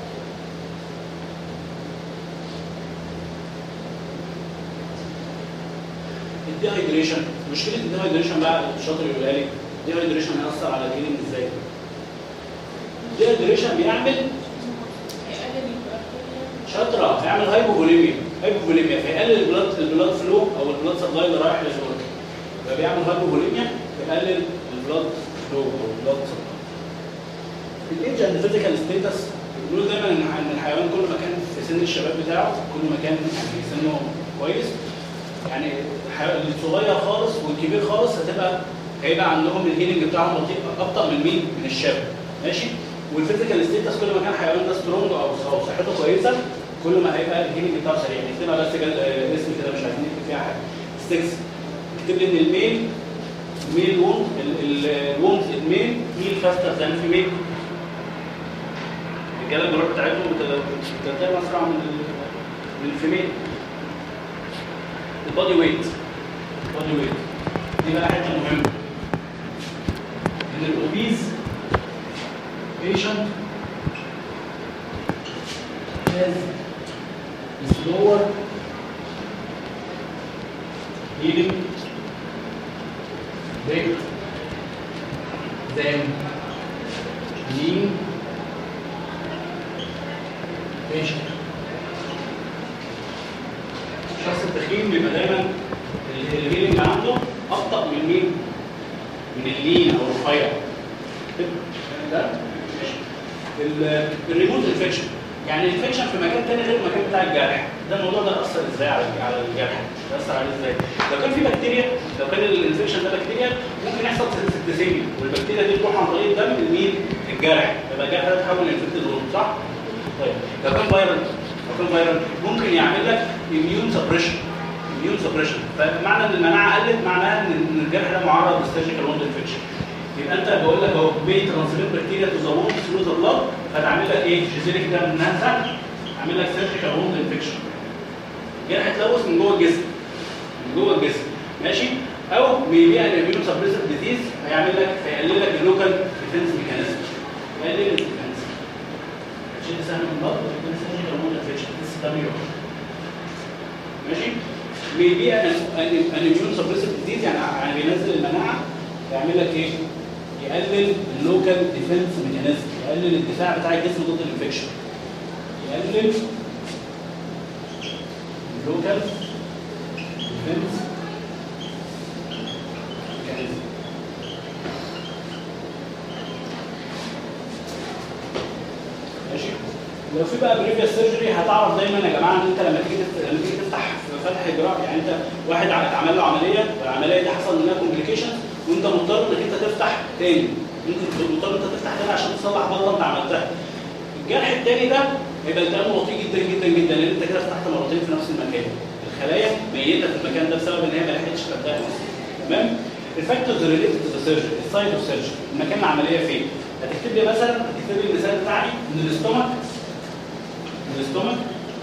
الديهايدريشن مشكله الديهايدريشن بقى الشاطر يقولها لي الديهايدريشن هيأثر على الهيلينج ازاي؟ الديهايدريشن بيعمل هيقلل البكتيريا شاطره هيعمل هايبوفوليميا هايبوفوليميا فيقلل البلاد البلاد فلو او البلاد سبلاي اللي رايح للجوه فبيعمل هايبوفوليميا يقلل البلاد فلو او البلاد سبلاي الايدج اند فيزيكال ستيتس بيقولوا دايما ان إن الحيوان كل ما كان في سن الشباب بتاعه كل ما كان يعني سنه كويس يعني الحيوان الصغير خالص والكبير خالص هتبقى هيبقى عندهم الهيلينج بتاعهم بطيء ابطا من مين؟ من الشاب ماشي؟ والفيزيكال ستيتس كل ما كان الحيوان ده سترونج او أو صحته كويسه كل ما هيبقى الهيلينج بتاعه سريع نكتبها بس كده آه، اسم كده مش عايزين نكتب فيها حاجه 6 اكتب لي ان الميل ميل ووند الووند الميل هيل فاستر ذان في ميل الرجاله الجروح بتاعتهم بتنتهي اسرع من ال- من الفيميل البادي ويت البادي ويت دي بقى حته مهمه ان الاوبيز patient has slower healing rate than lean patient الشخص التخين بيبقى دايما الهيلينج عنده ابطا من مين؟ من اللين او الرفيع ده ال- الريموت انفكشن يعني الانفكشن في مكان تاني غير المكان بتاع الجرح ده الموضوع ده اثر ازاي على على الجرح اثر عليه ازاي لو كان في بكتيريا لو كان الانفكشن ده بكتيريا ممكن يحصل سيبتسيميا والبكتيريا دي تروح عن طريق الدم لمين الجرح يبقى الجرح ده يتحول لانفكتد ووند صح طيب لو كان فيرال لو كان فيرال ممكن يعمل لك اميون سبريشن اميون سبريشن فمعنى ان المناعه قلت معناها ان إن الجرح ده معرض للسيرجيكال ووند انفكشن يبقى انت بقول لك اهو بي ترانسفير بكتيريا تو ذا ووند ثرو ذا بلاد فتعمل لك ايه؟ جيزيريك ده منها سهل عامل لك سيرجيكال ووند انفكشن جرح اتلوث من جوه الجسم من جوه الجسم ماشي او بيبيع الاميون سبريسيف ديزيز هيعمل لك هيقلل لك اللوكال ديفنس ميكانيزم يقلل الديفنس عشان سهل من البلد ويكون سيرجيكال ووند انفكشن لسه ده بيروح ماشي بيبيع الاميون سبريسيف ديزيز يعني يعني بينزل المناعه يعمل لك ايه؟ يقلل اللوكال ديفنس ميكانيزم يقلل الدفاع بتاع الجسم ضد الانفكشن يقلل اللوكال ديفنس ميكانيزم ماشي لو في بقى بريفيس سيرجري هتعرف دايما يا جماعه ان انت لما تيجي تفت- لما تيجي تفتح فتح جراحي يعني انت واحد ع- اتعمل له عمليه والعمليه دي حصل منها كومبليكيشن وانت انت مضطر انك انت تفتح تاني ممكن تبقى مضطر انت تفتح تاني عشان تصلح غلطه انت عملتها الجرح التاني ده هيبقى التأمل بطيء جدا جدا جدا لان انت كده فتحت مرتين في نفس المكان الخلايا ميته في المكان ده بسبب ان هي ما لحقتش تبدا تمام الفاكتورز ريليتد تو ذا سيرجري السايد اوف سيرجري المكان العمليه فين هتكتب لي مثلا هتكتب لي المثال بتاعي ان الاستومك الاستومك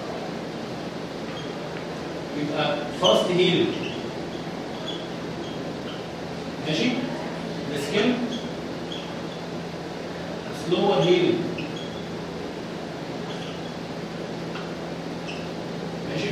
يبقى فاست هيلينج ماشي السكين سلو هيلينج ماشي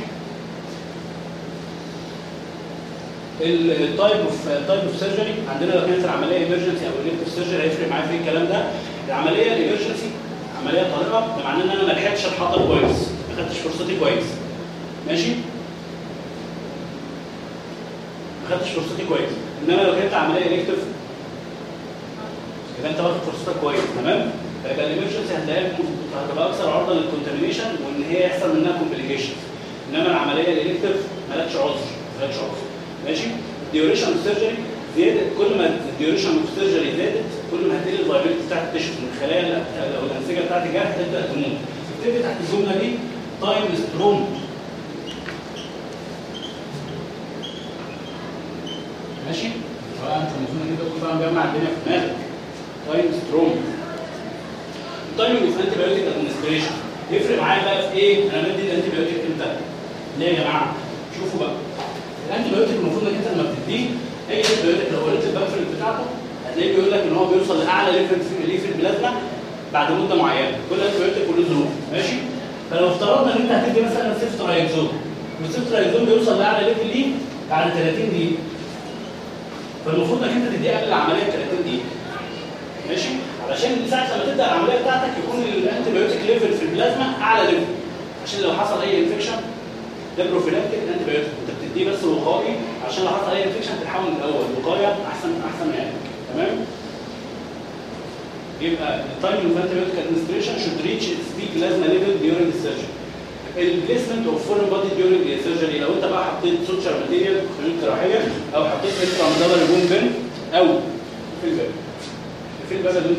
التايب اوف تايب اوف سيرجري عندنا لو كانت العمليه ايمرجنسي او الكتف سيرجري هيفرق معايا في الكلام ده العمليه الايمرجنسي عمليه طارئه ده معناه ان انا ما لحقتش اتحضر كويس ما خدتش فرصتي كويس ماشي ما خدتش فرصتي كويس انما لو كانت عمليه الكتف يبقى انت واخد فرصتك كويس تمام فيبقى الامرجنسي هتلاقيها هتبقى اكثر عرضه للكونتامينيشن وان هي يحصل منها كومبليكيشن انما العمليه الالكتف مالكش عذر مالكش عذر ماشي الديوريشن اوف سيرجري زياده كل ما الديوريشن اوف سيرجري زادت كل ما هتقل الفايبريتي بتاعت التشخيص من الخلايا اللي- او الانسجه بتاعت الجرح تبدا تموت تكتب تحت الجمله دي تايم سترونج ماشي فانت المفروض ان انت تكون فاهم جمع الدنيا في دماغك تايم سترونج التايمنج اوف انتي بايوتيك ادمنستريشن يفرق معايا بقى في ايه؟ انا بدي الانتي بايوتيك امتى؟ ليه يا جماعه؟ شوفوا بقى الانتي بايوتيك المفروض انك انت لما بتديه اي انتي بايوتيك لو قريت البامفلت بتاعته هتلاقيه بيقول لك ان هو بيوصل لاعلى ليفل في ليه في البلازما بعد مده معينه كل انتي بايوتيك وله ظروف ماشي؟ فلو افترضنا ان انت هتدي مثلا سيفترايزون والسيفترايزون بيوصل لاعلى ليفل ليه بعد 30 دقيقه فالمفروض انك انت تديه قبل العمليه ب 30 دقيقه ماشي علشان ساعه لما تبدا العمليه بتاعتك يكون الانتي بايوتيك ليفل في البلازما اعلى ليفل عشان لو حصل اي انفكشن ده بروفيلاكتيك انتي بايوتيك انت بتديه بس وقائي عشان لو حصل اي انفكشن تلحقه من الاول وقايه احسن احسن يعني تمام يبقى التايم اوف انتي بايوتيك ادمنستريشن شود ريتش اتس بيك بلازما ليفل ديورنج السيرجري البليسمنت اوف فورين بودي ديورنج السيرجري لو انت بقى حطيت سوتشر ماتيريال خيوط جراحيه او حطيت انترا مدبر بون بن او في الباب في الباب دول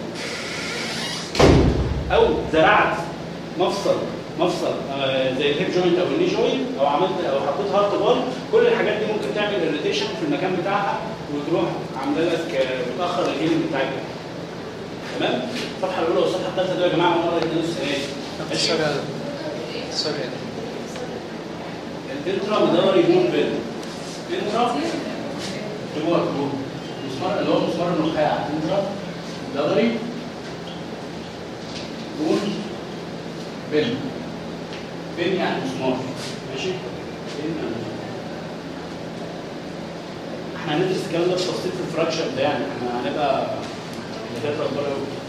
او زرعت مفصل مفصل آه، زي الهيب جوينت او الني جوينت او عملت او حطيت هارت بار كل الحاجات دي ممكن تعمل اريتيشن في المكان بتاعها وتروح عامله لك آه، بتاخر الهيلينج بتاعك تمام الصفحه الاولى والصفحه الثالثه دول يا جماعه مره اثنين السنه دي ماشي؟ سوري الانترا مدوري بون بيل انترا جوه جوه المسمار اللي هو مسمار النخاع انترا مدوري بون بيل بين يعني مسمار ماشي بين يعني مسمار. احنا هندرس الكلام ده بتفصيل في الفراكشر ده يعني احنا هنبقى دكاتره كبار قوي